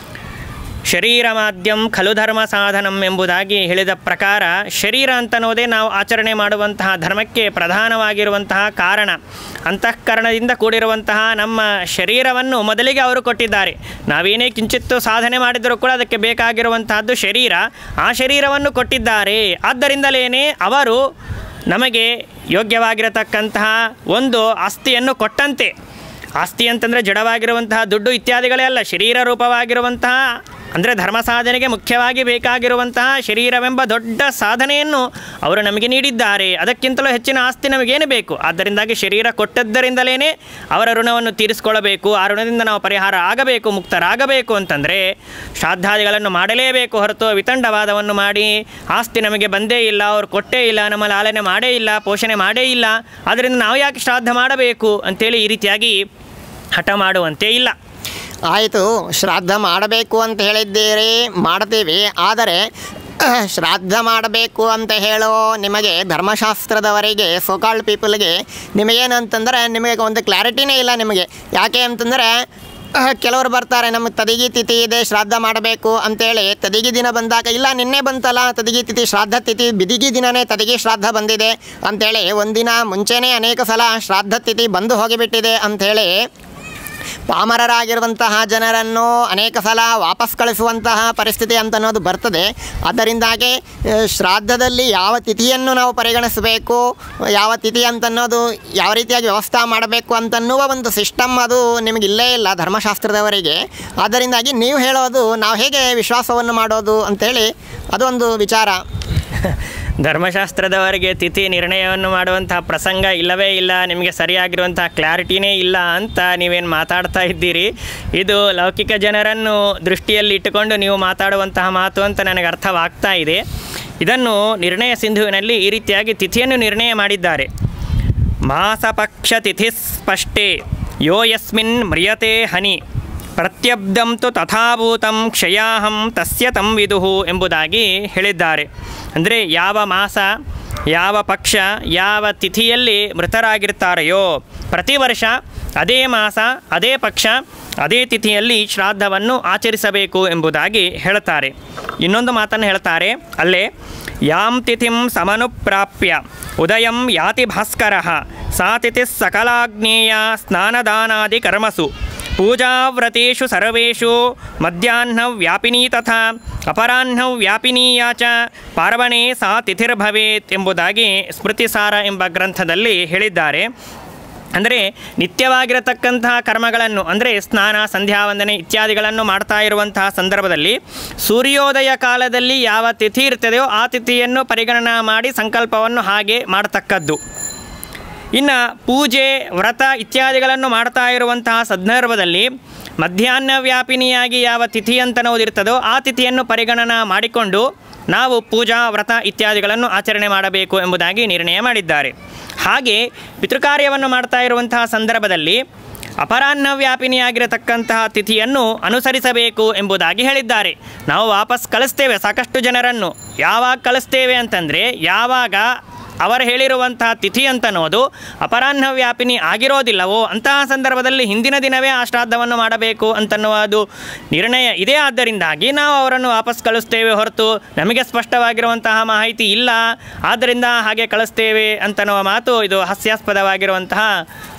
ಶರೀರ ಮಾಧ್ಯಂ ಖಲು ಧರ್ಮ ಸಾಧನಂ ಎಂಬುದಾಗಿ ಹೇಳಿದ ಪ್ರಕಾರ ಶರೀರ ಅಂತನ್ನೋದೇ ನಾವು ಆಚರಣೆ ಮಾಡುವಂತಹ ಧರ್ಮಕ್ಕೆ ಪ್ರಧಾನವಾಗಿರುವಂತಹ ಕಾರಣ ಅಂತಃಕರಣದಿಂದ ಕೂಡಿರುವಂತಹ ನಮ್ಮ ಶರೀರವನ್ನು ಮೊದಲಿಗೆ ಅವರು ಕೊಟ್ಟಿದ್ದಾರೆ ನಾವೇನೇ ಕಿಂಚಿತ್ತು ಸಾಧನೆ ಮಾಡಿದರೂ ಕೂಡ ಅದಕ್ಕೆ ಬೇಕಾಗಿರುವಂತಹದ್ದು ಶರೀರ ಆ ಶರೀರವನ್ನು ಕೊಟ್ಟಿದ್ದಾರೆ ಆದ್ದರಿಂದಲೇ ಅವರು ನಮಗೆ ಯೋಗ್ಯವಾಗಿರತಕ್ಕಂತಹ ಒಂದು ಆಸ್ತಿಯನ್ನು ಕೊಟ್ಟಂತೆ ಆಸ್ತಿ ಅಂತಂದರೆ ಜಡವಾಗಿರುವಂತಹ ದುಡ್ಡು ಇತ್ಯಾದಿಗಳೇ ಅಲ್ಲ ಶರೀರ ರೂಪವಾಗಿರುವಂತಹ ಅಂದರೆ ಧರ್ಮ ಸಾಧನೆಗೆ ಮುಖ್ಯವಾಗಿ ಬೇಕಾಗಿರುವಂತಹ ಶರೀರವೆಂಬ ದೊಡ್ಡ ಸಾಧನೆಯನ್ನು ಅವರು ನಮಗೆ ನೀಡಿದ್ದಾರೆ ಅದಕ್ಕಿಂತಲೂ ಹೆಚ್ಚಿನ ಆಸ್ತಿ ನಮಗೇನು ಬೇಕು ಆದ್ದರಿಂದಾಗಿ ಶರೀರ ಕೊಟ್ಟದ್ದರಿಂದಲೇ ಅವರ ಋಣವನ್ನು ತೀರಿಸಿಕೊಳ್ಳಬೇಕು ಆ ಋಣದಿಂದ ನಾವು ಪರಿಹಾರ ಆಗಬೇಕು ಮುಕ್ತರಾಗಬೇಕು ಅಂತಂದರೆ ಶ್ರಾದ್ದಾದಿಗಳನ್ನು ಮಾಡಲೇಬೇಕು ಹೊರತು ವಿತಂಡವಾದವನ್ನು ಮಾಡಿ ಆಸ್ತಿ ನಮಗೆ ಬಂದೇ ಇಲ್ಲ ಅವ್ರು ಕೊಟ್ಟೇ ಇಲ್ಲ ನಮ್ಮ ಲಾಲನೆ ಮಾಡೇ ಇಲ್ಲ ಪೋಷಣೆ ಮಾಡೇ ಇಲ್ಲ ಆದ್ದರಿಂದ ನಾವು ಯಾಕೆ ಶ್ರಾದ್ದ ಮಾಡಬೇಕು ಅಂತೇಳಿ ಈ ರೀತಿಯಾಗಿ ಹಠ ಮಾಡುವಂತೆ ಇಲ್ಲ ಆಯಿತು ಶ್ರಾದ್ದ ಮಾಡಬೇಕು ಅಂತ ಹೇಳಿದ್ದೀರಿ ಮಾಡ್ತೀವಿ ಆದರೆ ಶ್ರಾದ್ದ ಮಾಡಬೇಕು ಅಂತ ಹೇಳೋ ನಿಮಗೆ ಧರ್ಮಶಾಸ್ತ್ರದವರಿಗೆ ಸೋಕಾಲ್ಡ್ ಪೀಪಲ್ಗೆ ನಿಮಗೇನಂತಂದರೆ ನಿಮಗೆ ಒಂದು ಕ್ಲಾರಿಟಿನೇ ಇಲ್ಲ ನಿಮಗೆ ಯಾಕೆ ಅಂತಂದರೆ ಕೆಲವರು ಬರ್ತಾರೆ ನಮಗೆ ತದಿಗಿ ತಿಥಿ ಇದೆ ಶ್ರಾದ್ದ ಮಾಡಬೇಕು ಅಂತೇಳಿ ತದಿಗಿ ದಿನ ಬಂದಾಗ ಇಲ್ಲ ನಿನ್ನೆ ಬಂತಲ್ಲ ತದಿಗಿ ತಿಥಿ ಶ್ರಾದ್ದ ತಿಥಿ ಬಿದಿಗಿ ದಿನನೇ ತದಿಗಿ ಶ್ರಾದ್ದ ಬಂದಿದೆ ಅಂತೇಳಿ ಒಂದಿನ ಮುಂಚೆನೇ ಅನೇಕ ಸಲ ಶ್ರಾದ್ದ ತಿಥಿ ಬಂದು ಹೋಗಿಬಿಟ್ಟಿದೆ ಅಂಥೇಳಿ ಪಾಮರರಾಗಿರುವಂತಹ ಜನರನ್ನು ಅನೇಕ ಸಲ ವಾಪಸ್ ಕಳಿಸುವಂತಹ ಪರಿಸ್ಥಿತಿ ಅಂತ ಅನ್ನೋದು ಬರ್ತದೆ ಅದರಿಂದಾಗಿ ಆ, ಶ್ರಾದ್ದದಲ್ಲಿ ಯಾವ ತಿಥಿಯನ್ನು ನಾವು ಪರಿಗಣಿಸಬೇಕು ಯಾವ ತಿಥಿ ಅಂತನ್ನೋದು ಯಾವ ರೀತಿಯಾಗಿ ವ್ಯವಸ್ಥೆ ಮಾಡಬೇಕು ಅಂತನ್ನುವ ಒಂದು ಸಿಸ್ಟಮ್ ಅದು ನಿಮಗೆ ಇಲ್ಲೇ ಇಲ್ಲ ಧರ್ಮಶಾಸ್ತ್ರದವರಿಗೆ ಅದರಿಂದಾಗಿ ನೀವು ಹೇಳೋದು ನಾವು ಹೇಗೆ ವಿಶ್ವಾಸವನ್ನು ಮಾಡೋದು ಅಂಥೇಳಿ ಅದೊಂದು ವಿಚಾರ ಧರ್ಮಶಾಸ್ತ್ರದವರಿಗೆ ತಿಥಿ ನಿರ್ಣಯವನ್ನು ಮಾಡುವಂತಹ ಪ್ರಸಂಗ ಇಲ್ಲವೇ ಇಲ್ಲ ನಿಮಗೆ ಸರಿಯಾಗಿರುವಂತಹ ಕ್ಲಾರಿಟಿನೇ ಇಲ್ಲ ಅಂತ ನೀವೇನು ಮಾತಾಡ್ತಾ ಇದ್ದೀರಿ ಇದು ಲೌಕಿಕ ಜನರನ್ನು ದೃಷ್ಟಿಯಲ್ಲಿ ಇಟ್ಟುಕೊಂಡು ನೀವು ಮಾತಾಡುವಂತಹ ಮಾತು ಅಂತ ನನಗೆ ಅರ್ಥವಾಗ್ತಾ ಇದೆ ಇದನ್ನು ನಿರ್ಣಯ ಸಿಂಧುವಿನಲ್ಲಿ ಈ ರೀತಿಯಾಗಿ ತಿಥಿಯನ್ನು ನಿರ್ಣಯ ಮಾಡಿದ್ದಾರೆ ಮಾಸಪಕ್ಷ ತಿಥಿ ಸ್ಪಷ್ಟೆ ಯೋ ಯಸ್ಮಿನ್ ಮ್ರಿಯತೆ ಹನಿ ಪ್ರತ್ಯಬ್ಧಂ ತು ತಥಾಭೂತಂ ಕ್ಷಯಾಹಂ ತಸ್ಯ ತಂ ವಿದುಹು ಎಂಬುದಾಗಿ ಹೇಳಿದ್ದಾರೆ ಅಂದರೆ ಯಾವ ಮಾಸ ಯಾವ ಪಕ್ಷ ಯಾವ ತಿಥಿಯಲ್ಲಿ ಮೃತರಾಗಿರ್ತಾರೆಯೋ ಪ್ರತಿ ವರ್ಷ ಅದೇ ಮಾಸ ಅದೇ ಪಕ್ಷ ಅದೇ ತಿಥಿಯಲ್ಲಿ ಶ್ರಾದ್ದವನ್ನು ಆಚರಿಸಬೇಕು ಎಂಬುದಾಗಿ ಹೇಳ್ತಾರೆ ಇನ್ನೊಂದು ಮಾತನ್ನು ಹೇಳ್ತಾರೆ ಅಲ್ಲೇ ಯಾಂ ತಿಥಿಂ ಸಮನುಪ್ರಾಪ್ಯ ಉದಯಂ ಯಾತಿ ಭಾಸ್ಕರ ಸಾ ತಿಥಿ ಸಕಲಾಗ್ನೇಯ ಸ್ನಾನದಾನಾದಿ ಕರ್ಮಸು ಪೂಜಾವ್ರತೇಷು ಸರ್ವೇಷು ಮಧ್ಯಾಹ್ನ ವ್ಯಾಪಿನಿ ತಥಾ ಅಪರಾಹ್ನ ವ್ಯಾಪಿನೀಯ ಚ ಪಾರ್ವಣೆ ಸಾ ತಿಥಿರ್ಭವೇತ್ ಎಂಬುದಾಗಿ ಸ್ಮೃತಿಸಾರ ಎಂಬ ಗ್ರಂಥದಲ್ಲಿ ಹೇಳಿದ್ದಾರೆ ಅಂದರೆ ನಿತ್ಯವಾಗಿರತಕ್ಕಂತಹ ಕರ್ಮಗಳನ್ನು ಅಂದರೆ ಸ್ನಾನ ಸಂಧ್ಯಾವಂದನೆ ಇತ್ಯಾದಿಗಳನ್ನು ಮಾಡ್ತಾ ಇರುವಂತಹ ಸಂದರ್ಭದಲ್ಲಿ ಸೂರ್ಯೋದಯ ಕಾಲದಲ್ಲಿ ಯಾವ ತಿಥಿ ಇರ್ತದೆಯೋ ಆ ತಿಥಿಯನ್ನು ಪರಿಗಣನಾ ಮಾಡಿ ಸಂಕಲ್ಪವನ್ನು ಹಾಗೆ ಮಾಡತಕ್ಕದ್ದು ಇನ್ನು ಪೂಜೆ ವ್ರತ ಇತ್ಯಾದಿಗಳನ್ನು ಮಾಡ್ತಾ ಇರುವಂತಹ ಸಂದರ್ಭದಲ್ಲಿ ಮಧ್ಯಾಹ್ನ ವ್ಯಾಪಿನಿಯಾಗಿ ಯಾವ ತಿಥಿ ಅಂತ ಅನ್ನೋದಿರ್ತದೋ ಆ ತಿಥಿಯನ್ನು ಪರಿಗಣನಾ ಮಾಡಿಕೊಂಡು ನಾವು ಪೂಜಾ ವ್ರತ ಇತ್ಯಾದಿಗಳನ್ನು ಆಚರಣೆ ಮಾಡಬೇಕು ಎಂಬುದಾಗಿ ನಿರ್ಣಯ ಮಾಡಿದ್ದಾರೆ ಹಾಗೆ ಪಿತೃಕಾರ್ಯವನ್ನು ಮಾಡ್ತಾ ಇರುವಂತಹ ಸಂದರ್ಭದಲ್ಲಿ ಅಪರಾಹ್ನ ವ್ಯಾಪಿನಿಯಾಗಿರತಕ್ಕಂತಹ ತಿಥಿಯನ್ನು ಅನುಸರಿಸಬೇಕು ಎಂಬುದಾಗಿ ಹೇಳಿದ್ದಾರೆ ನಾವು ವಾಪಸ್ ಕಳಿಸ್ತೇವೆ ಸಾಕಷ್ಟು ಜನರನ್ನು ಯಾವಾಗ ಕಳಿಸ್ತೇವೆ ಅಂತಂದರೆ ಯಾವಾಗ ಅವರು ಹೇಳಿರುವಂತಹ ತಿಥಿ ಅಂತನ್ನೋದು ಅಪರಾಹ್ನ ವ್ಯಾಪಿನಿ ಆಗಿರೋದಿಲ್ಲವೋ ಅಂತಹ ಸಂದರ್ಭದಲ್ಲಿ ಹಿಂದಿನ ದಿನವೇ ಆ ಶ್ರಾದ್ದವನ್ನು ಮಾಡಬೇಕು ಅಂತನ್ನುವುದು ನಿರ್ಣಯ ಇದೆ ಆದ್ದರಿಂದಾಗಿ ನಾವು ಅವರನ್ನು ವಾಪಸ್ ಕಳಿಸ್ತೇವೆ ಹೊರತು ನಮಗೆ ಸ್ಪಷ್ಟವಾಗಿರುವಂತಹ ಮಾಹಿತಿ ಇಲ್ಲ ಆದ್ದರಿಂದ ಹಾಗೆ ಕಳಿಸ್ತೇವೆ ಅಂತನ್ನುವ ಮಾತು ಇದು ಹಾಸ್ಯಾಸ್ಪದವಾಗಿರುವಂತಹ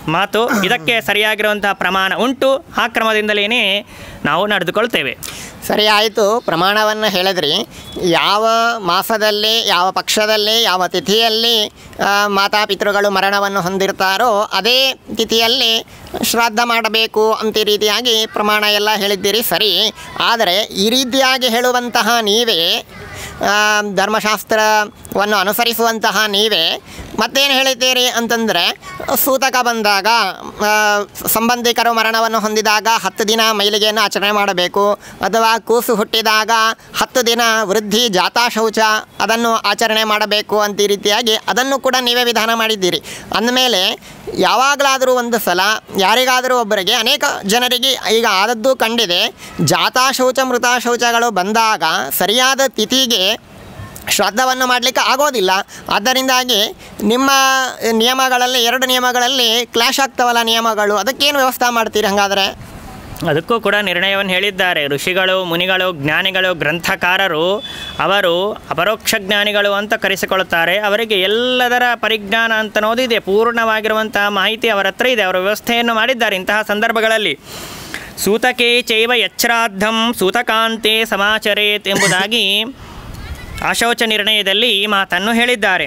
ಮಾತು ಇದಕ್ಕೆ ಸರಿಯಾಗಿರುವಂತಹ ಪ್ರಮಾಣ ಉಂಟು ಆ ಕ್ರಮದಿಂದಲೇ ನಾವು ನಡೆದುಕೊಳ್ತೇವೆ ಸರಿ ಆಯಿತು ಪ್ರಮಾಣವನ್ನು ಹೇಳಿದ್ರಿ ಯಾವ ಮಾಸದಲ್ಲಿ ಯಾವ ಪಕ್ಷದಲ್ಲಿ ಯಾವ ತಿಥಿಯಲ್ಲಿ ಆ, ಮಾತಾಪಿತೃಗಳು ಮರಣವನ್ನು ಹೊಂದಿರ್ತಾರೋ ಅದೇ ತಿಥಿಯಲ್ಲಿ ಶ್ರಾದ್ದ ಮಾಡಬೇಕು ಅಂತ ಈ ರೀತಿಯಾಗಿ ಪ್ರಮಾಣ ಎಲ್ಲ ಹೇಳಿದ್ದೀರಿ ಸರಿ ಆದರೆ ಈ ರೀತಿಯಾಗಿ ಹೇಳುವಂತಹ ನೀವೇ ಆ, ಧರ್ಮಶಾಸ್ತ್ರವನ್ನು ಅನುಸರಿಸುವಂತಹ ನೀವೇ ಮತ್ತೇನು ಹೇಳಿದ್ದೀರಿ ಅಂತಂದರೆ ಸೂತಕ ಬಂದಾಗ ಆ, ಸಂಬಂಧಿಕರು ಮರಣವನ್ನು ಹೊಂದಿದಾಗ ಹತ್ತು ದಿನ ಮೈಲಿಗೆಯನ್ನು ಆಚರಣೆ ಮಾಡಬೇಕು ಅಥವಾ ಕೂಸು ಹುಟ್ಟಿದಾಗ ಹತ್ತು ದಿನ ವೃದ್ಧಿ ಜಾತಾ ಶೌಚ ಅದನ್ನು ಆಚರಣೆ ಮಾಡಬೇಕು ಅಂತ ಈ ರೀತಿಯಾಗಿ ಅದನ್ನು ಕೂಡ ನೀವೇ ವಿಧಾನ ಮಾಡಿದ್ದೀರಿ ಅಂದಮೇಲೆ ಯಾವಾಗಲಾದರೂ ಒಂದು ಸಲ ಯಾರಿಗಾದರೂ ಒಬ್ಬರಿಗೆ ಅನೇಕ ಜನರಿಗೆ ಈಗ ಆದದ್ದು ಕಂಡಿದೆ ಜಾತಾ ಶೌಚ ಮೃತ ಶೌಚಗಳು ಬಂದಾಗ ಸರಿಯಾದ ತಿಥಿಗೆ ಶ್ರಾದ್ದವನ್ನು ಮಾಡಲಿಕ್ಕೆ ಆಗೋದಿಲ್ಲ ಆದ್ದರಿಂದಾಗಿ ನಿಮ್ಮ ನಿಯಮಗಳಲ್ಲಿ ಎರಡು ನಿಯಮಗಳಲ್ಲಿ ಕ್ಲಾಶ್ ಆಗ್ತಾವಲ್ಲ ನಿಯಮಗಳು ಅದಕ್ಕೇನು ವ್ಯವಸ್ಥೆ ಮಾಡ್ತೀರಿ ಹಾಗಾದರೆ ಅದಕ್ಕೂ ಕೂಡ ನಿರ್ಣಯವನ್ನು ಹೇಳಿದ್ದಾರೆ ಋಷಿಗಳು ಮುನಿಗಳು ಜ್ಞಾನಿಗಳು ಗ್ರಂಥಕಾರರು ಅವರು ಅಪರೋಕ್ಷ ಜ್ಞಾನಿಗಳು ಅಂತ ಕರೆಸಿಕೊಳ್ಳುತ್ತಾರೆ ಅವರಿಗೆ ಎಲ್ಲದರ ಪರಿಜ್ಞಾನ ಅಂತನೋದು ಇದೆ ಪೂರ್ಣವಾಗಿರುವಂತಹ ಮಾಹಿತಿ ಅವರ ಹತ್ರ ಇದೆ ಅವರ ವ್ಯವಸ್ಥೆಯನ್ನು ಮಾಡಿದ್ದಾರೆ ಇಂತಹ ಸಂದರ್ಭಗಳಲ್ಲಿ ಸೂತಕೆ ಚೈವ ಯಚ್ಛ್ರಾದ್ದಂ ಸೂತಕಾಂತೆ ಸಮಾಚರೇತ್ ಎಂಬುದಾಗಿ ಆಶೌಚ ನಿರ್ಣಯದಲ್ಲಿ ಈ ಮಾತನ್ನು ಹೇಳಿದ್ದಾರೆ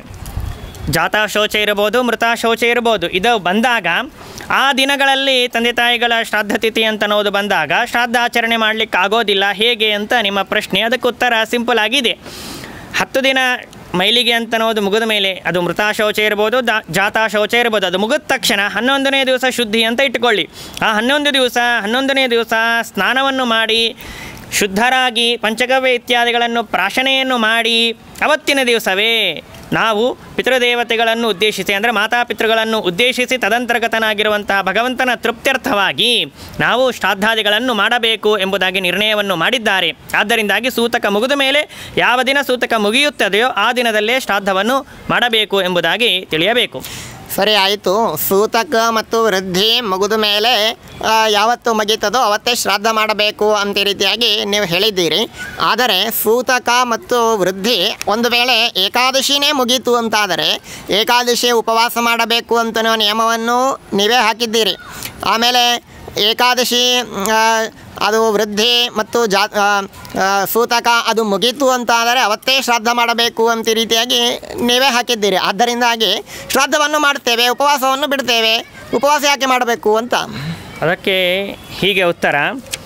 ಜಾತಾ ಶೌಚ ಇರ್ಬೋದು ಮೃತ ಶೌಚ ಇರ್ಬೋದು ಇದು ಬಂದಾಗ ಆ ದಿನಗಳಲ್ಲಿ ತಂದೆ ತಾಯಿಗಳ ಶ್ರಾದ್ದ ತಿಥಿ ಅಂತ ಅನ್ನೋದು ಬಂದಾಗ ಶ್ರಾದ್ದ ಆಚರಣೆ ಮಾಡಲಿಕ್ಕೆ ಆಗೋದಿಲ್ಲ ಹೇಗೆ ಅಂತ ನಿಮ್ಮ ಪ್ರಶ್ನೆ ಅದಕ್ಕೆ ಉತ್ತರ ಸಿಂಪಲ್ ಆಗಿದೆ ಹತ್ತು ದಿನ ಮೈಲಿಗೆ ಅಂತ ಅನ್ನೋದು ಮುಗಿದ ಮೇಲೆ ಅದು ಮೃತ ಶೌಚ ಇರ್ಬೋದು ದಾ ಜಾತಾ ಶೌಚ ಇರ್ಬೋದು ಅದು ಮುಗಿದ ತಕ್ಷಣ ಹನ್ನೊಂದನೇ ದಿವಸ ಶುದ್ಧಿ ಅಂತ ಇಟ್ಟುಕೊಳ್ಳಿ ಆ ಹನ್ನೊಂದು ದಿವಸ ಹನ್ನೊಂದನೇ ದಿವಸ ಸ್ನಾನವನ್ನು ಮಾಡಿ ಶುದ್ಧರಾಗಿ ಪಂಚಗವ್ಯ ಇತ್ಯಾದಿಗಳನ್ನು ಪ್ರಾಶನೆಯನ್ನು ಮಾಡಿ ಅವತ್ತಿನ ದಿವಸವೇ ನಾವು ಪಿತೃದೇವತೆಗಳನ್ನು ಉದ್ದೇಶಿಸಿ ಅಂದರೆ ಮಾತಾಪಿತೃಗಳನ್ನು ಉದ್ದೇಶಿಸಿ ತದಂತರ್ಗತನಾಗಿರುವಂತಹ ಭಗವಂತನ ತೃಪ್ತ್ಯರ್ಥವಾಗಿ ನಾವು ಶ್ರಾದ್ದಾದಿಗಳನ್ನು ಮಾಡಬೇಕು ಎಂಬುದಾಗಿ ನಿರ್ಣಯವನ್ನು ಮಾಡಿದ್ದಾರೆ ಆದ್ದರಿಂದಾಗಿ ಸೂತಕ ಮುಗಿದ ಮೇಲೆ ಯಾವ ದಿನ ಸೂತಕ ಮುಗಿಯುತ್ತದೆಯೋ ಆ ದಿನದಲ್ಲೇ ಶ್ರಾದ್ದವನ್ನು ಮಾಡಬೇಕು ಎಂಬುದಾಗಿ ತಿಳಿಯಬೇಕು ಸರಿ ಆಯಿತು ಸೂತಕ ಮತ್ತು ವೃದ್ಧಿ ಮುಗಿದ ಮೇಲೆ ಆ, ಯಾವತ್ತು ಮುಗೀತದೋ ಅವತ್ತೇ ಶ್ರಾದ್ದ ಮಾಡಬೇಕು ಅಂತ ಈ ರೀತಿಯಾಗಿ ನೀವು ಹೇಳಿದ್ದೀರಿ ಆದರೆ ಸೂತಕ ಮತ್ತು ವೃದ್ಧಿ ಒಂದು ವೇಳೆ ಏಕಾದಶಿನೇ ಮುಗೀತು ಅಂತಾದರೆ ಏಕಾದಶಿ ಉಪವಾಸ ಮಾಡಬೇಕು ಅಂತ ನಿಯಮವನ್ನು ನೀವೇ ಹಾಕಿದ್ದೀರಿ ಆಮೇಲೆ ಏಕಾದಶಿ ಆ, ಅದು ವೃದ್ಧಿ ಮತ್ತು ಜಾ ಆ, ಆ, ಸೂತಕ ಅದು ಮುಗೀತು ಅಂತಾದರೆ ಅವತ್ತೇ ಶ್ರಾದ್ದ ಮಾಡಬೇಕು ಅಂತ ಈ ರೀತಿಯಾಗಿ ನೀವೇ ಹಾಕಿದ್ದೀರಿ ಆದ್ದರಿಂದಾಗಿ ಶ್ರಾದ್ದವನ್ನು ಮಾಡ್ತೇವೆ ಉಪವಾಸವನ್ನು ಬಿಡ್ತೇವೆ ಉಪವಾಸ ಯಾಕೆ ಮಾಡಬೇಕು ಅಂತ ಅದಕ್ಕೆ ಹೀಗೆ ಉತ್ತರ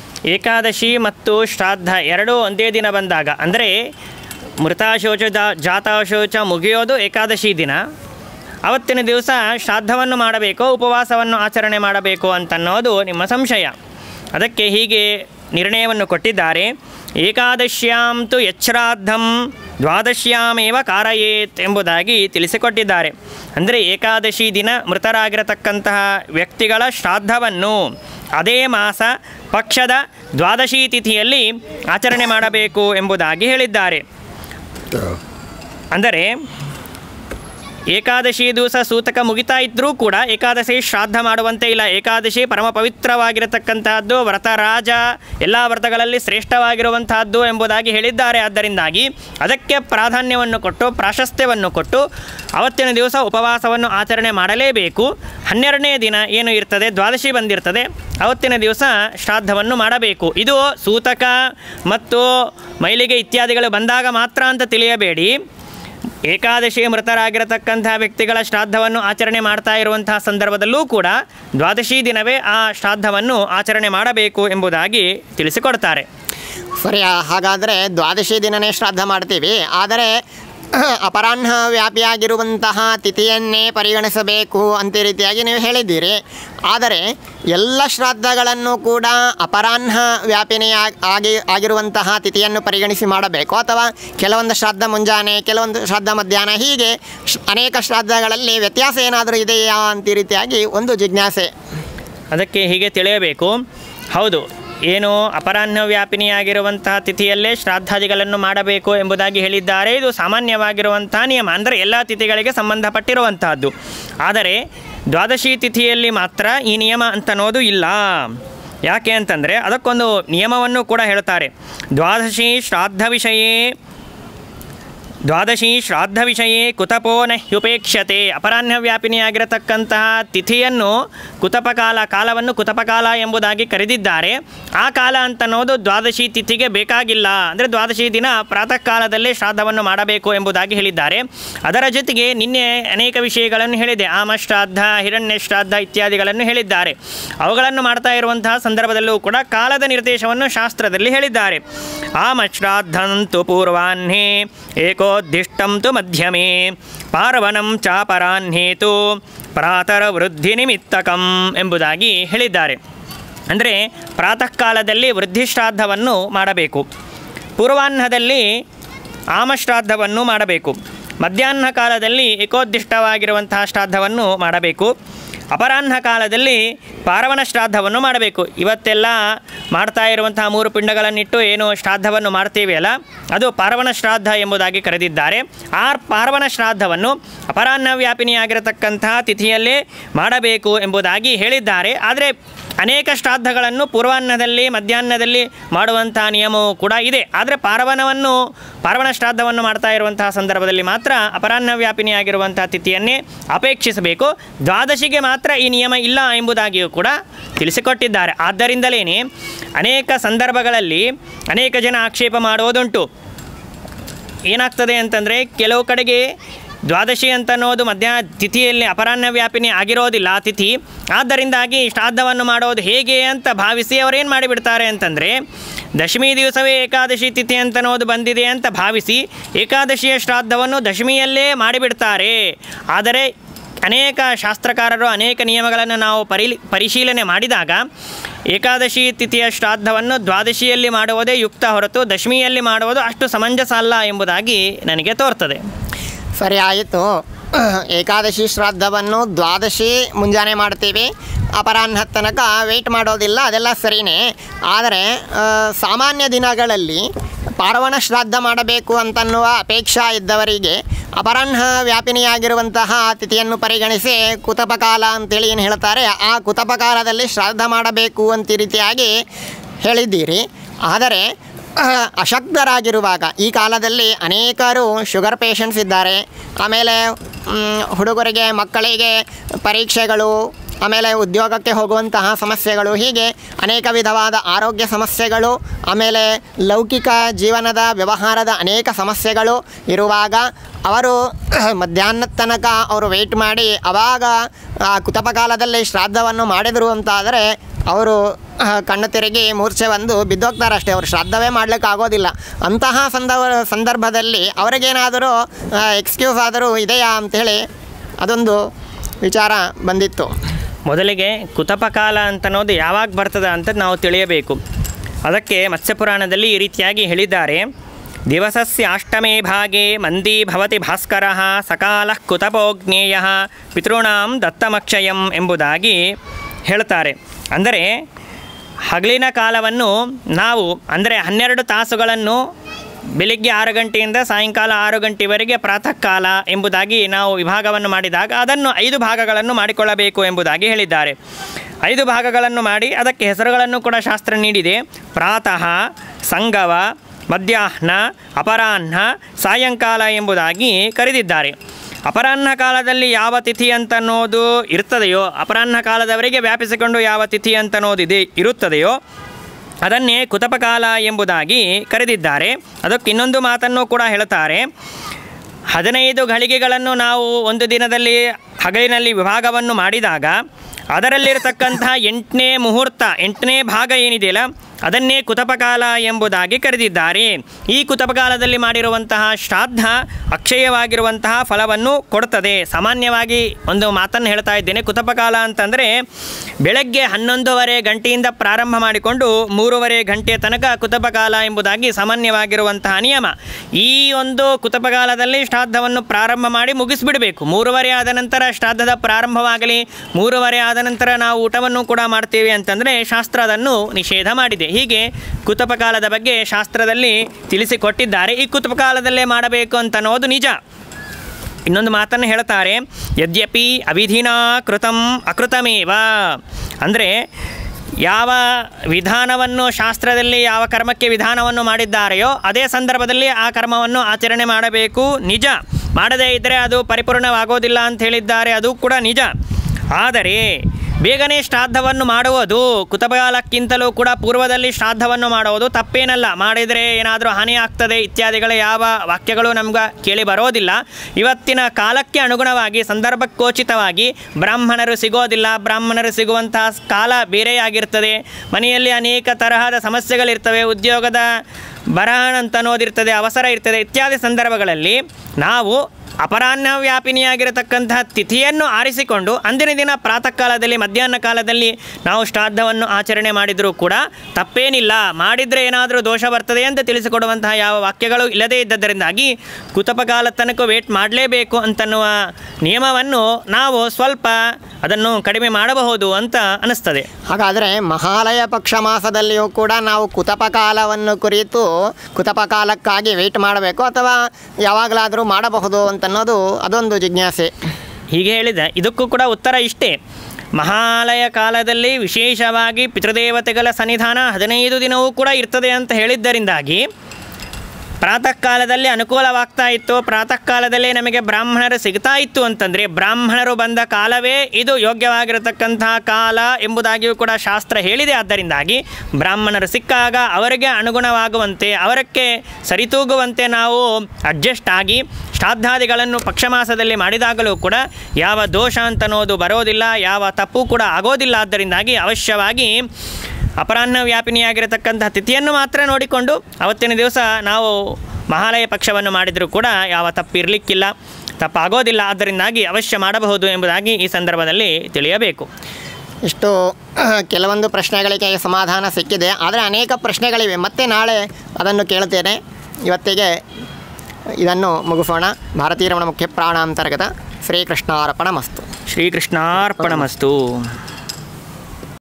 ಏಕಾದಶಿ ಮತ್ತು ಶ್ರಾದ್ದ ಎರಡೂ ಒಂದೇ ದಿನ ಬಂದಾಗ ಅಂದರೆ ಮೃತಾಶೌಚ ಜಾ- ಜಾತಾಶೌಚ ಮುಗಿಯೋದು ಏಕಾದಶಿ ದಿನ ಅವತ್ತಿನ ದಿವಸ ಶ್ರಾದ್ದವನ್ನು ಮಾಡಬೇಕು ಉಪವಾಸವನ್ನು ಆಚರಣೆ ಮಾಡಬೇಕು ಅಂತನ್ನೋದು ನಿಮ್ಮ ಸಂಶಯ ಅದಕ್ಕೆ ಹೀಗೆ ನಿರ್ಣಯವನ್ನು ಕೊಟ್ಟಿದ್ದಾರೆ ಏಕಾದಶ್ಯಾಂ ತು ಯಚ್ಛ್ರಾದ್ದಂ ದ್ವಾದಶ್ಯಾಮೇವ ಕಾರಯೇತ್ ಎಂಬುದಾಗಿ ತಿಳಿಸಿಕೊಟ್ಟಿದ್ದಾರೆ ಅಂದರೆ ಏಕಾದಶಿ ದಿನ ಮೃತರಾಗಿರತಕ್ಕಂತಹ ವ್ಯಕ್ತಿಗಳ ಶ್ರಾದ್ದವನ್ನು ಅದೇ ಮಾಸ ಪಕ್ಷದ ದ್ವಾದಶಿ ತಿಥಿಯಲ್ಲಿ ಆಚರಣೆ ಮಾಡಬೇಕು ಎಂಬುದಾಗಿ ಹೇಳಿದ್ದಾರೆ ಅಂದರೆ ಏಕಾದಶಿ ದಿವಸ ಸೂತಕ ಮುಗಿತಾ ಇದ್ದರೂ ಕೂಡ ಏಕಾದಶಿ ಶ್ರಾದ್ದ ಮಾಡುವಂತೆ ಇಲ್ಲ ಏಕಾದಶಿ ಪರಮ ಪವಿತ್ರವಾಗಿರತಕ್ಕಂತಹದ್ದು ವ್ರತರಾಜ ಎಲ್ಲ ವ್ರತಗಳಲ್ಲಿ ಶ್ರೇಷ್ಠವಾಗಿರುವಂತಹದ್ದು ಎಂಬುದಾಗಿ ಹೇಳಿದ್ದಾರೆ ಆದ್ದರಿಂದಾಗಿ ಅದಕ್ಕೆ ಪ್ರಾಧಾನ್ಯವನ್ನು ಕೊಟ್ಟು ಪ್ರಾಶಸ್ತ್ಯವನ್ನು ಕೊಟ್ಟು ಅವತ್ತಿನ ದಿವಸ ಉಪವಾಸವನ್ನು ಆಚರಣೆ ಮಾಡಲೇಬೇಕು ಹನ್ನೆರಡನೇ ದಿನ ಏನು ಇರ್ತದೆ ದ್ವಾದಶಿ ಬಂದಿರ್ತದೆ ಅವತ್ತಿನ ದಿವಸ ಶ್ರಾದ್ದವನ್ನು ಮಾಡಬೇಕು ಇದು ಸೂತಕ ಮತ್ತು ಮೈಲಿಗೆ ಇತ್ಯಾದಿಗಳು ಬಂದಾಗ ಮಾತ್ರ ಅಂತ ತಿಳಿಯಬೇಡಿ ಏಕಾದಶಿ ಮೃತರಾಗಿರತಕ್ಕಂತಹ ವ್ಯಕ್ತಿಗಳ ಶ್ರಾದ್ದವನ್ನು ಆಚರಣೆ ಮಾಡ್ತಾ ಇರುವಂತಹ ಸಂದರ್ಭದಲ್ಲೂ ಕೂಡ ದ್ವಾದಶಿ ದಿನವೇ ಆ ಶ್ರಾದ್ದವನ್ನು ಆಚರಣೆ ಮಾಡಬೇಕು ಎಂಬುದಾಗಿ ತಿಳಿಸಿಕೊಡ್ತಾರೆ ಸರಿ ಹಾಗಾದರೆ ದ್ವಾದಶಿ ದಿನನೇ ಶ್ರಾದ್ದ ಮಾಡ್ತೀವಿ ಆದರೆ ಅಪರಾಹ್ನ ವ್ಯಾಪಿಯಾಗಿರುವಂತಹ ತಿಥಿಯನ್ನೇ ಪರಿಗಣಿಸಬೇಕು ಅಂತ ಈ ರೀತಿಯಾಗಿ ನೀವು ಹೇಳಿದ್ದೀರಿ ಆದರೆ ಎಲ್ಲ ಶ್ರಾದ್ದಗಳನ್ನು ಕೂಡ ಅಪರಾಹ್ನ ವ್ಯಾಪಿನಿ ಆಗಿ ಆಗಿರುವಂತಹ ತಿಥಿಯನ್ನು ಪರಿಗಣಿಸಿ ಮಾಡಬೇಕು ಅಥವಾ ಕೆಲವೊಂದು ಶ್ರಾದ್ದ ಮುಂಜಾನೆ ಕೆಲವೊಂದು ಶ್ರಾದ್ದ ಮಧ್ಯಾಹ್ನ ಹೀಗೆ ಶ್- ಅನೇಕ ಶ್ರಾದ್ದಗಳಲ್ಲಿ ವ್ಯತ್ಯಾಸ ಏನಾದರೂ ಇದೆಯಾ ಅಂತ ಈ ರೀತಿಯಾಗಿ ಒಂದು ಜಿಜ್ಞಾಸೆ ಅದಕ್ಕೆ ಹೀಗೆ ತಿಳಿಯಬೇಕು ಹೌದು ಏನು ಅಪರಾಹ್ನ ವ್ಯಾಪಿನಿಯಾಗಿರುವಂತಹ ತಿಥಿಯಲ್ಲೇ ಶ್ರಾದ್ದಾದಿಗಳನ್ನು ಮಾಡಬೇಕು ಎಂಬುದಾಗಿ ಹೇಳಿದ್ದಾರೆ ಇದು ಸಾಮಾನ್ಯವಾಗಿರುವಂತಹ ನಿಯಮ ಅಂದರೆ ಎಲ್ಲ ತಿಥಿಗಳಿಗೆ ಸಂಬಂಧಪಟ್ಟಿರುವಂತಹದ್ದು ಆದರೆ ದ್ವಾದಶಿ ತಿಥಿಯಲ್ಲಿ ಮಾತ್ರ ಈ ನಿಯಮ ಅಂತನ್ನೋದು ಇಲ್ಲ ಯಾಕೆ ಅಂತಂದರೆ ಅದಕ್ಕೊಂದು ನಿಯಮವನ್ನು ಕೂಡ ಹೇಳ್ತಾರೆ ದ್ವಾದಶಿ ಶ್ರಾದ್ದ ವಿಷಯೇ ದ್ವಾದಶಿ ಶ್ರಾದ್ದ ವಿಷಯೇ ಕುತಪೋ ನ ಹ್ಯುಪೇಕ್ಷತೆ ಅಪರಾಹ್ನ ವ್ಯಾಪಿನಿಯಾಗಿರತಕ್ಕಂತಹ ತಿಥಿಯನ್ನು ಕುತಪಕಾಲ ಕಾಲವನ್ನು ಕುತಪಕಾಲ ಎಂಬುದಾಗಿ ಕರೆದಿದ್ದಾರೆ ಆ ಕಾಲ ಅಂತನ್ನೋದು ದ್ವಾದಶಿ ತಿಥಿಗೆ ಬೇಕಾಗಿಲ್ಲ ಅಂದರೆ ದ್ವಾದಶಿ ದಿನ ಪ್ರಾತಃ ಕಾಲದಲ್ಲೇ ಶ್ರಾದ್ದವನ್ನು ಮಾಡಬೇಕು ಎಂಬುದಾಗಿ ಹೇಳಿದ್ದಾರೆ ಅದರ ಜೊತೆಗೆ ನಿನ್ನೆ ಅನೇಕ ವಿಷಯಗಳನ್ನು ಹೇಳಿದೆ ಆಮ ಶ್ರಾದ್ದ ಹಿರಣ್ಯ ಶ್ರಾದ್ದ ಇತ್ಯಾದಿಗಳನ್ನು ಹೇಳಿದ್ದಾರೆ ಅವುಗಳನ್ನು ಮಾಡ್ತಾ ಇರುವಂತಹ ಸಂದರ್ಭದಲ್ಲೂ ಕೂಡ ಕಾಲದ ನಿರ್ದೇಶವನ್ನು ಶಾಸ್ತ್ರದಲ್ಲಿ ಹೇಳಿದ್ದಾರೆ ಆಮ ಶ್ರಾದ್ದಂತು ಪೂರ್ವಾಹ್ನೇ ಏಕೋದ್ದಿಷ್ಟಂ ತು ಮಧ್ಯಮೇ ಪಾರ್ವಣಂ ಚಾಪರಾಹ್ನೇತು ಪ್ರಾತರ ವೃದ್ಧಿ ನಿಮಿತ್ತಕಂ ಎಂಬುದಾಗಿ ಹೇಳಿದ್ದಾರೆ ಅಂದರೆ ಪ್ರಾತಃ ಕಾಲದಲ್ಲಿ ವೃದ್ಧಿಶ್ರಾದ್ದವನ್ನು ಮಾಡಬೇಕು ಪೂರ್ವಾಹ್ನದಲ್ಲಿ ಆಮಶ್ರಾದ್ದವನ್ನು ಮಾಡಬೇಕು ಮಧ್ಯಾಹ್ನ ಕಾಲದಲ್ಲಿ ಏಕೋದ್ದಿಷ್ಟವಾಗಿರುವಂತಹ ಶ್ರಾದ್ದವನ್ನು ಮಾಡಬೇಕು ಅಪರಾಹ್ನ ಕಾಲದಲ್ಲಿ ಪಾರವನ ಶ್ರಾದ್ದವನ್ನು ಮಾಡಬೇಕು ಇವತ್ತೆಲ್ಲ ಮಾಡ್ತಾ ಇರುವಂತಹ ಮೂರು ಪಿಂಡಗಳನ್ನಿಟ್ಟು ಏನು ಶ್ರಾದ್ದವನ್ನು ಮಾಡ್ತೀವಿ ಅಲ್ಲ ಅದು ಪಾರವನ ಶ್ರಾದ್ದ ಎಂಬುದಾಗಿ ಕರೆದಿದ್ದಾರೆ ಆ ಪಾರವನ ಶ್ರಾದ್ದವನ್ನು ಅಪರಾಹ್ನ ವ್ಯಾಪಿನಿಯಾಗಿರತಕ್ಕಂತಹ ತಿಥಿಯಲ್ಲೇ ಮಾಡಬೇಕು ಎಂಬುದಾಗಿ ಹೇಳಿದ್ದಾರೆ ಆದರೆ ಅನೇಕ ಶ್ರಾದ್ದಗಳನ್ನು ಪೂರ್ವಾಹ್ನದಲ್ಲಿ ಮಧ್ಯಾಹ್ನದಲ್ಲಿ ಮಾಡುವಂತಹ ನಿಯಮವೂ ಕೂಡ ಇದೆ ಆದರೆ ಪಾರವನವನ್ನು ಪಾರವನ ಶ್ರಾದ್ದವನ್ನು ಮಾಡ್ತಾ ಇರುವಂತಹ ಸಂದರ್ಭದಲ್ಲಿ ಮಾತ್ರ ಅಪರಾಹ್ನ ವ್ಯಾಪಿನಿಯಾಗಿರುವಂತಹ ತಿಥಿಯನ್ನೇ ಅಪೇಕ್ಷಿಸಬೇಕು ದ್ವಾದಶಿಗೆ ಮಾತ್ರ ಈ ನಿಯಮ ಇಲ್ಲ ಎಂಬುದಾಗಿಯೂ ಕೂಡ ತಿಳಿಸಿಕೊಟ್ಟಿದ್ದಾರೆ ಆದ್ದರಿಂದಲೇ ಅನೇಕ ಸಂದರ್ಭಗಳಲ್ಲಿ ಅನೇಕ ಜನ ಆಕ್ಷೇಪ ಮಾಡುವುದುಂಟು ಏನಾಗ್ತದೆ ಅಂತಂದರೆ ಕೆಲವು ಕಡೆಗೆ ದ್ವಾದಶಿ ಅಂತ ಅನ್ನೋದು ಮಧ್ಯ ತಿಥಿಯಲ್ಲಿ ಅಪರಾಹ್ನ ವ್ಯಾಪಿನಿ ಆಗಿರೋದಿಲ್ಲ ಆ ತಿಥಿ ಆದ್ದರಿಂದಾಗಿ ಶ್ರಾದ್ದವನ್ನು ಮಾಡೋದು ಹೇಗೆ ಅಂತ ಭಾವಿಸಿ ಅವರೇನು ಮಾಡಿಬಿಡ್ತಾರೆ ಅಂತಂದರೆ ದಶಮಿ ದಿವಸವೇ ಏಕಾದಶಿ ತಿಥಿ ಅಂತ ಅನ್ನೋದು ಬಂದಿದೆ ಅಂತ ಭಾವಿಸಿ ಏಕಾದಶಿಯ ಶ್ರಾದ್ದವನ್ನು ದಶಮಿಯಲ್ಲೇ ಮಾಡಿಬಿಡ್ತಾರೆ ಆದರೆ ಅನೇಕ ಶಾಸ್ತ್ರಕಾರರು ಅನೇಕ ನಿಯಮಗಳನ್ನು ನಾವು ಪರಿಲಿ ಪರಿಶೀಲನೆ ಮಾಡಿದಾಗ ಏಕಾದಶಿ ತಿಥಿಯ ಶ್ರಾದ್ದವನ್ನು ದ್ವಾದಶಿಯಲ್ಲಿ ಮಾಡುವುದೇ ಯುಕ್ತ ಹೊರತು ದಶಮಿಯಲ್ಲಿ ಮಾಡುವುದು ಅಷ್ಟು ಸಮಂಜಸ ಅಲ್ಲ ಎಂಬುದಾಗಿ ನನಗೆ ತೋರ್ತದೆ ಸರಿ ಆಯಿತು ಏಕಾದಶಿ ಶ್ರಾದ್ದವನ್ನು ದ್ವಾದಶಿ ಮುಂಜಾನೆ ಮಾಡ್ತೀವಿ ಅಪರಾಹ್ನ ತನಕ ವೆಯ್ಟ್ ಮಾಡೋದಿಲ್ಲ ಅದೆಲ್ಲ ಸರಿನೇ ಆದರೆ ಆ, ಸಾಮಾನ್ಯ ದಿನಗಳಲ್ಲಿ ಪಾರ್ವಣ ಶ್ರಾದ್ದ ಮಾಡಬೇಕು ಅಂತನ್ನುವ ಅಪೇಕ್ಷಾ ಇದ್ದವರಿಗೆ ಅಪರಾಹ್ನ ವ್ಯಾಪಿನಿಯಾಗಿರುವಂತಹ ತಿಥಿಯನ್ನು ಪರಿಗಣಿಸಿ ಕುತಪಕಾಲ ಅಂತೇಳಿ ಏನು ಹೇಳ್ತಾರೆ ಆ ಕುತಪಕಾಲದಲ್ಲಿ ಶ್ರಾದ್ದ ಮಾಡಬೇಕು ಅಂತ ಈ ರೀತಿಯಾಗಿ ಹೇಳಿದ್ದೀರಿ ಆದರೆ ಅಹ್, ಅಶಕ್ತರಾಗಿರುವಾಗ ಈ ಕಾಲದಲ್ಲಿ ಅನೇಕರು ಶುಗರ್ ಪೇಷಂಟ್ಸ್ ಇದ್ದಾರೆ ಆಮೇಲೆ ಮ್, ಹುಡುಗರಿಗೆ ಮಕ್ಕಳಿಗೆ ಪರೀಕ್ಷೆಗಳು ಆಮೇಲೆ ಉದ್ಯೋಗಕ್ಕೆ ಹೋಗುವಂತಹ ಸಮಸ್ಯೆಗಳು ಹೀಗೆ ಅನೇಕ ವಿಧವಾದ ಆರೋಗ್ಯ ಸಮಸ್ಯೆಗಳು ಆಮೇಲೆ ಲೌಕಿಕ ಜೀವನದ ವ್ಯವಹಾರದ ಅನೇಕ ಸಮಸ್ಯೆಗಳು ಇರುವಾಗ ಅವರು ಮಧ್ಯಾಹ್ನದ ತನಕ ಅವರು ವೆಯ್ಟ್ ಮಾಡಿ ಅವಾಗ ಆ ಕುತಪಕಾಲದಲ್ಲಿ ಶ್ರಾದ್ದವನ್ನು ಮಾಡಿದರು ಅಂತಾದರೆ ಅವರು ಅಹ್, ಕಣ್ಣು ತಿರುಗಿ ಮೂರ್ಛೆ ಬಂದು ಬಿದ್ದೋಗ್ತಾರೆ ಅಷ್ಟೇ ಅವರು ಶ್ರಾದ್ದವೇ ಮಾಡ್ಲಿಕ್ಕೆ ಆಗೋದಿಲ್ಲ ಅಂತಹ ಸಂದರ್ಭ ಸಂದರ್ಭದಲ್ಲಿ ಅವರಿಗೇನಾದರೂ ಎಕ್ಸ್ಕ್ಯೂಸ್ ಆದರೂ ಇದೆಯಾ ಅಂಥೇಳಿ ಅದೊಂದು ವಿಚಾರ ಬಂದಿತ್ತು ಮೊದಲಿಗೆ ಕುತಪಕಾಲ ಅಂತನ್ನೋದು ಯಾವಾಗ ಬರ್ತದೆ ಅಂತ ನಾವು ತಿಳಿಯಬೇಕು ಅದಕ್ಕೆ ಮತ್ಸ್ಯಪುರಾಣದಲ್ಲಿ ಈ ರೀತಿಯಾಗಿ ಹೇಳಿದ್ದಾರೆ ದಿವಸಸ್ಯ ಅಷ್ಟಮೇ ಭಾಗೆ ಮಂದಿ ಭವತಿ ಭಾಸ್ಕರ ಸಕಾಲ ಕುತಪೋಜ್ಞೇಯ ಪಿತೃಣಾಂ ದತ್ತಮಕ್ಷಯಂ ಎಂಬುದಾಗಿ ಹೇಳ್ತಾರೆ ಅಂದರೆ ಹಗಲಿನ ಕಾಲವನ್ನು ನಾವು ಅಂದರೆ ಹನ್ನೆರಡು ತಾಸುಗಳನ್ನು ಬೆಳಿಗ್ಗೆ ಆರು ಗಂಟೆಯಿಂದ ಸಾಯಂಕಾಲ ಆರು ಗಂಟೆವರೆಗೆ ಪ್ರಾತಃ ಕಾಲ ಎಂಬುದಾಗಿ ನಾವು ವಿಭಾಗವನ್ನು ಮಾಡಿದಾಗ ಅದನ್ನು ಐದು ಭಾಗಗಳನ್ನು ಮಾಡಿಕೊಳ್ಳಬೇಕು ಎಂಬುದಾಗಿ ಹೇಳಿದ್ದಾರೆ ಐದು ಭಾಗಗಳನ್ನು ಮಾಡಿ ಅದಕ್ಕೆ ಹೆಸರುಗಳನ್ನು ಕೂಡ ಶಾಸ್ತ್ರ ನೀಡಿದೆ ಪ್ರಾತಃ ಸಂಗವ ಮಧ್ಯಾಹ್ನ ಅಪರಾಹ್ನ ಸಾಯಂಕಾಲ ಎಂಬುದಾಗಿ ಕರೆದಿದ್ದಾರೆ ಅಪರಾಹ್ನ ಕಾಲದಲ್ಲಿ ಯಾವ ತಿಥಿ ಅಂತನ್ನೋದು ಇರ್ತದೆಯೋ ಅಪರಾಹ್ನ ಕಾಲದವರೆಗೆ ವ್ಯಾಪಿಸಿಕೊಂಡು ಯಾವ ತಿಥಿ ಅಂತನ್ನೋದು ಇದೆ ಇರುತ್ತದೆಯೋ ಅದನ್ನೇ ಕುತಪಕಾಲ ಎಂಬುದಾಗಿ ಕರೆದಿದ್ದಾರೆ ಅದಕ್ಕೆ ಇನ್ನೊಂದು ಮಾತನ್ನು ಕೂಡ ಹೇಳ್ತಾರೆ ಹದಿನೈದು ಘಳಿಗೆಗಳನ್ನು ನಾವು ಒಂದು ದಿನದಲ್ಲಿ ಹಗಲಿನಲ್ಲಿ ವಿಭಾಗವನ್ನು ಮಾಡಿದಾಗ ಅದರಲ್ಲಿರತಕ್ಕಂತಹ ಎಂಟನೇ ಮುಹೂರ್ತ ಎಂಟನೇ ಭಾಗ ಏನಿದೆಯಲ್ಲ ಅದನ್ನೇ ಕುತಪಕಾಲ ಎಂಬುದಾಗಿ ಕರೆದಿದ್ದಾರೆ ಈ ಕುತಪಕಾಲದಲ್ಲಿ ಮಾಡಿರುವಂತಹ ಶ್ರಾದ್ದ ಅಕ್ಷಯವಾಗಿರುವಂತಹ ಫಲವನ್ನು ಕೊಡುತ್ತದೆ ಸಾಮಾನ್ಯವಾಗಿ ಒಂದು ಮಾತನ್ನು ಹೇಳ್ತಾ ಇದ್ದೇನೆ ಕುತಪಕಾಲ ಅಂತಂದರೆ ಬೆಳಗ್ಗೆ ಹನ್ನೊಂದುವರೆ ಗಂಟೆಯಿಂದ ಪ್ರಾರಂಭ ಮಾಡಿಕೊಂಡು ಮೂರುವರೆ ಗಂಟೆಯ ತನಕ ಕುತಪಕಾಲ ಎಂಬುದಾಗಿ ಸಾಮಾನ್ಯವಾಗಿರುವಂತಹ ನಿಯಮ ಈ ಒಂದು ಕುತಪಕಾಲದಲ್ಲಿ ಶ್ರಾದ್ದವನ್ನು ಪ್ರಾರಂಭ ಮಾಡಿ ಮುಗಿಸ್ಬಿಡಬೇಕು ಮೂರುವರೆ ಆದ ನಂತರ ಶ್ರಾದ್ದದ ಪ್ರಾರಂಭವಾಗಲಿ ಮೂರುವರೆ ಆದ ನಂತರ ನಾವು ಊಟವನ್ನು ಕೂಡ ಮಾಡ್ತೇವೆ ಅಂತಂದರೆ ಶಾಸ್ತ್ರ ಅದನ್ನು ನಿಷೇಧ ಮಾಡಿದೆ ಹೀಗೆ ಕುತಪಕಾಲದ ಬಗ್ಗೆ ಶಾಸ್ತ್ರದಲ್ಲಿ ತಿಳಿಸಿಕೊಟ್ಟಿದ್ದಾರೆ ಈ ಕುತಪಕಾಲದಲ್ಲೇ ಮಾಡಬೇಕು ಅಂತ ಅನ್ನೋದು ನಿಜ ಇನ್ನೊಂದು ಮಾತನ್ನು ಹೇಳ್ತಾರೆ ಯದ್ಯಪಿ ಅವಿಧಿನಾ ಕೃತಂ ಅಕೃತಮೇವ ಅಂದರೆ ಯಾವ ವಿಧಾನವನ್ನು ಶಾಸ್ತ್ರದಲ್ಲಿ ಯಾವ ಕರ್ಮಕ್ಕೆ ವಿಧಾನವನ್ನು ಮಾಡಿದ್ದಾರೆಯೋ ಅದೇ ಸಂದರ್ಭದಲ್ಲಿ ಆ ಕರ್ಮವನ್ನು ಆಚರಣೆ ಮಾಡಬೇಕು ನಿಜ ಮಾಡದೇ ಇದ್ದರೆ ಅದು ಪರಿಪೂರ್ಣವಾಗೋದಿಲ್ಲ ಅಂತ ಹೇಳಿದ್ದಾರೆ ಅದು ಕೂಡ ನಿಜ ಆದರೆ ಬೇಗನೆ ಶ್ರಾದ್ದವನ್ನು ಮಾಡುವುದು ಕುತಬಾಲಕ್ಕಿಂತಲೂ ಕೂಡ ಪೂರ್ವದಲ್ಲಿ ಶ್ರಾದ್ದವನ್ನು ಮಾಡುವುದು ತಪ್ಪೇನಲ್ಲ ಮಾಡಿದರೆ ಏನಾದರೂ ಹಾನಿ ಆಗ್ತದೆ ಇತ್ಯಾದಿಗಳ ಯಾವ ವಾಕ್ಯಗಳು ನಮ್ಗೆ ಕೇಳಿ ಬರೋದಿಲ್ಲ ಇವತ್ತಿನ ಕಾಲಕ್ಕೆ ಅನುಗುಣವಾಗಿ ಸಂದರ್ಭಕ್ಕೋಚಿತವಾಗಿ ಬ್ರಾಹ್ಮಣರು ಸಿಗೋದಿಲ್ಲ ಬ್ರಾಹ್ಮಣರು ಸಿಗುವಂತಹ ಕಾಲ ಬೇರೆಯಾಗಿರ್ತದೆ ಮನೆಯಲ್ಲಿ ಅನೇಕ ತರಹದ ಸಮಸ್ಯೆಗಳಿರ್ತವೆ ಉದ್ಯೋಗದ ಬರಹಣ ಅಂತ ಅನ್ನೋದಿರ್ತದೆ ಅವಸರ ಇರ್ತದೆ ಇತ್ಯಾದಿ ಸಂದರ್ಭಗಳಲ್ಲಿ ನಾವು ಅಪರಾಹ್ನ ವ್ಯಾಪಿನಿಯಾಗಿರತಕ್ಕಂತಹ ತಿಥಿಯನ್ನು ಆರಿಸಿಕೊಂಡು ಅಂದಿನ ದಿನ ಪ್ರಾತಃ ಕಾಲದಲ್ಲಿ ಮಧ್ಯಾಹ್ನ ಕಾಲದಲ್ಲಿ ನಾವು ಶ್ರಾದ್ದವನ್ನು ಆಚರಣೆ ಮಾಡಿದರೂ ಕೂಡ ತಪ್ಪೇನಿಲ್ಲ ಮಾಡಿದರೆ ಏನಾದರೂ ದೋಷ ಬರ್ತದೆ ಅಂತ ತಿಳಿಸಿಕೊಡುವಂತಹ ಯಾವ ವಾಕ್ಯಗಳು ಇಲ್ಲದೇ ಇದ್ದದರಿಂದಾಗಿ ಕುತಪಕಾಲ ತನಕ ವೇಟ್ ಮಾಡಲೇಬೇಕು ಅಂತನ್ನುವ ನಿಯಮವನ್ನು ನಾವು ಸ್ವಲ್ಪ ಅದನ್ನು ಕಡಿಮೆ ಮಾಡಬಹುದು ಅಂತ ಅನಿಸ್ತದೆ ಹಾಗಾದರೆ ಮಹಾಲಯ ಪಕ್ಷ ಮಾಸದಲ್ಲಿಯೂ ಕೂಡ ನಾವು ಕುತಪಕಾಲವನ್ನು ಕುರಿತು ಕುತಪಕಾಲಕ್ಕಾಗಿ ವೆಯ್ಟ್ ಮಾಡಬೇಕು ಅಥವಾ ಯಾವಾಗಲಾದರೂ ಮಾಡಬಹುದು ಅಂತನ್ನೋದು ಅದೊಂದು ಜಿಜ್ಞಾಸೆ ಹೀಗೆ ಹೇಳಿದ ಇದಕ್ಕೂ ಕೂಡ ಉತ್ತರ ಇಷ್ಟೇ ಮಹಾಲಯ ಕಾಲದಲ್ಲಿ ವಿಶೇಷವಾಗಿ ಪಿತೃದೇವತೆಗಳ ಸನ್ನಿಧಾನ ಹದಿನೈದು ದಿನವೂ ಕೂಡ ಇರ್ತದೆ ಅಂತ ಹೇಳಿದ್ದರಿಂದಾಗಿ ಪ್ರಾತಃ ಕಾಲದಲ್ಲಿ ಅನುಕೂಲವಾಗ್ತಾ ಇತ್ತು ಪ್ರಾತಃ ಕಾಲದಲ್ಲೇ ನಮಗೆ ಬ್ರಾಹ್ಮಣರು ಸಿಗ್ತಾ ಇತ್ತು ಅಂತಂದರೆ ಬ್ರಾಹ್ಮಣರು ಬಂದ ಕಾಲವೇ ಇದು ಯೋಗ್ಯವಾಗಿರತಕ್ಕಂತಹ ಕಾಲ ಎಂಬುದಾಗಿಯೂ ಕೂಡ ಶಾಸ್ತ್ರ ಹೇಳಿದೆ ಆದ್ದರಿಂದಾಗಿ ಬ್ರಾಹ್ಮಣರು ಸಿಕ್ಕಾಗ ಅವರಿಗೆ ಅನುಗುಣವಾಗುವಂತೆ ಅವರಕ್ಕೆ ಸರಿತೂಗುವಂತೆ ನಾವು ಅಡ್ಜಸ್ಟ್ ಆಗಿ ಶ್ರಾದ್ದಾದಿಗಳನ್ನು ಪಕ್ಷಮಾಸದಲ್ಲಿ ಮಾಡಿದಾಗಲೂ ಕೂಡ ಯಾವ ದೋಷ ಅಂತನ್ನೋದು ಬರೋದಿಲ್ಲ ಯಾವ ತಪ್ಪು ಕೂಡ ಆಗೋದಿಲ್ಲ ಆದ್ದರಿಂದಾಗಿ ಅವಶ್ಯವಾಗಿ ಅಪರಾಹ್ನ ವ್ಯಾಪಿನಿಯಾಗಿರತಕ್ಕಂಥ ತಿಥಿಯನ್ನು ಮಾತ್ರ ನೋಡಿಕೊಂಡು ಅವತ್ತಿನ ದಿವಸ ನಾವು ಮಹಾಲಯ ಪಕ್ಷವನ್ನು ಮಾಡಿದರೂ ಕೂಡ ಯಾವ ತಪ್ಪಿರಲಿಕ್ಕಿಲ್ಲ ತಪ್ಪಾಗೋದಿಲ್ಲ ಆದ್ದರಿಂದಾಗಿ ಅವಶ್ಯ ಮಾಡಬಹುದು ಎಂಬುದಾಗಿ ಈ ಸಂದರ್ಭದಲ್ಲಿ ತಿಳಿಯಬೇಕು ಇಷ್ಟು ಕೆಲವೊಂದು ಪ್ರಶ್ನೆಗಳಿಗೆ ಸಮಾಧಾನ ಸಿಕ್ಕಿದೆ ಆದರೆ ಅನೇಕ ಪ್ರಶ್ನೆಗಳಿವೆ ಮತ್ತೆ ನಾಳೆ ಅದನ್ನು ಕೇಳುತ್ತೇನೆ ಇವತ್ತಿಗೆ ಇದನ್ನು ಮುಗಿಸೋಣ ಭಾರತೀಯ ರಮಣ ಮುಖ್ಯ ಪ್ರಾಣಾಂತರ್ಗತ ಶ್ರೀಕೃಷ್ಣಾರ್ಪಣ ಮಸ್ತು ಶ್ರೀಕೃಷ್ಣಾರ್ಪಣಮಸ್ತು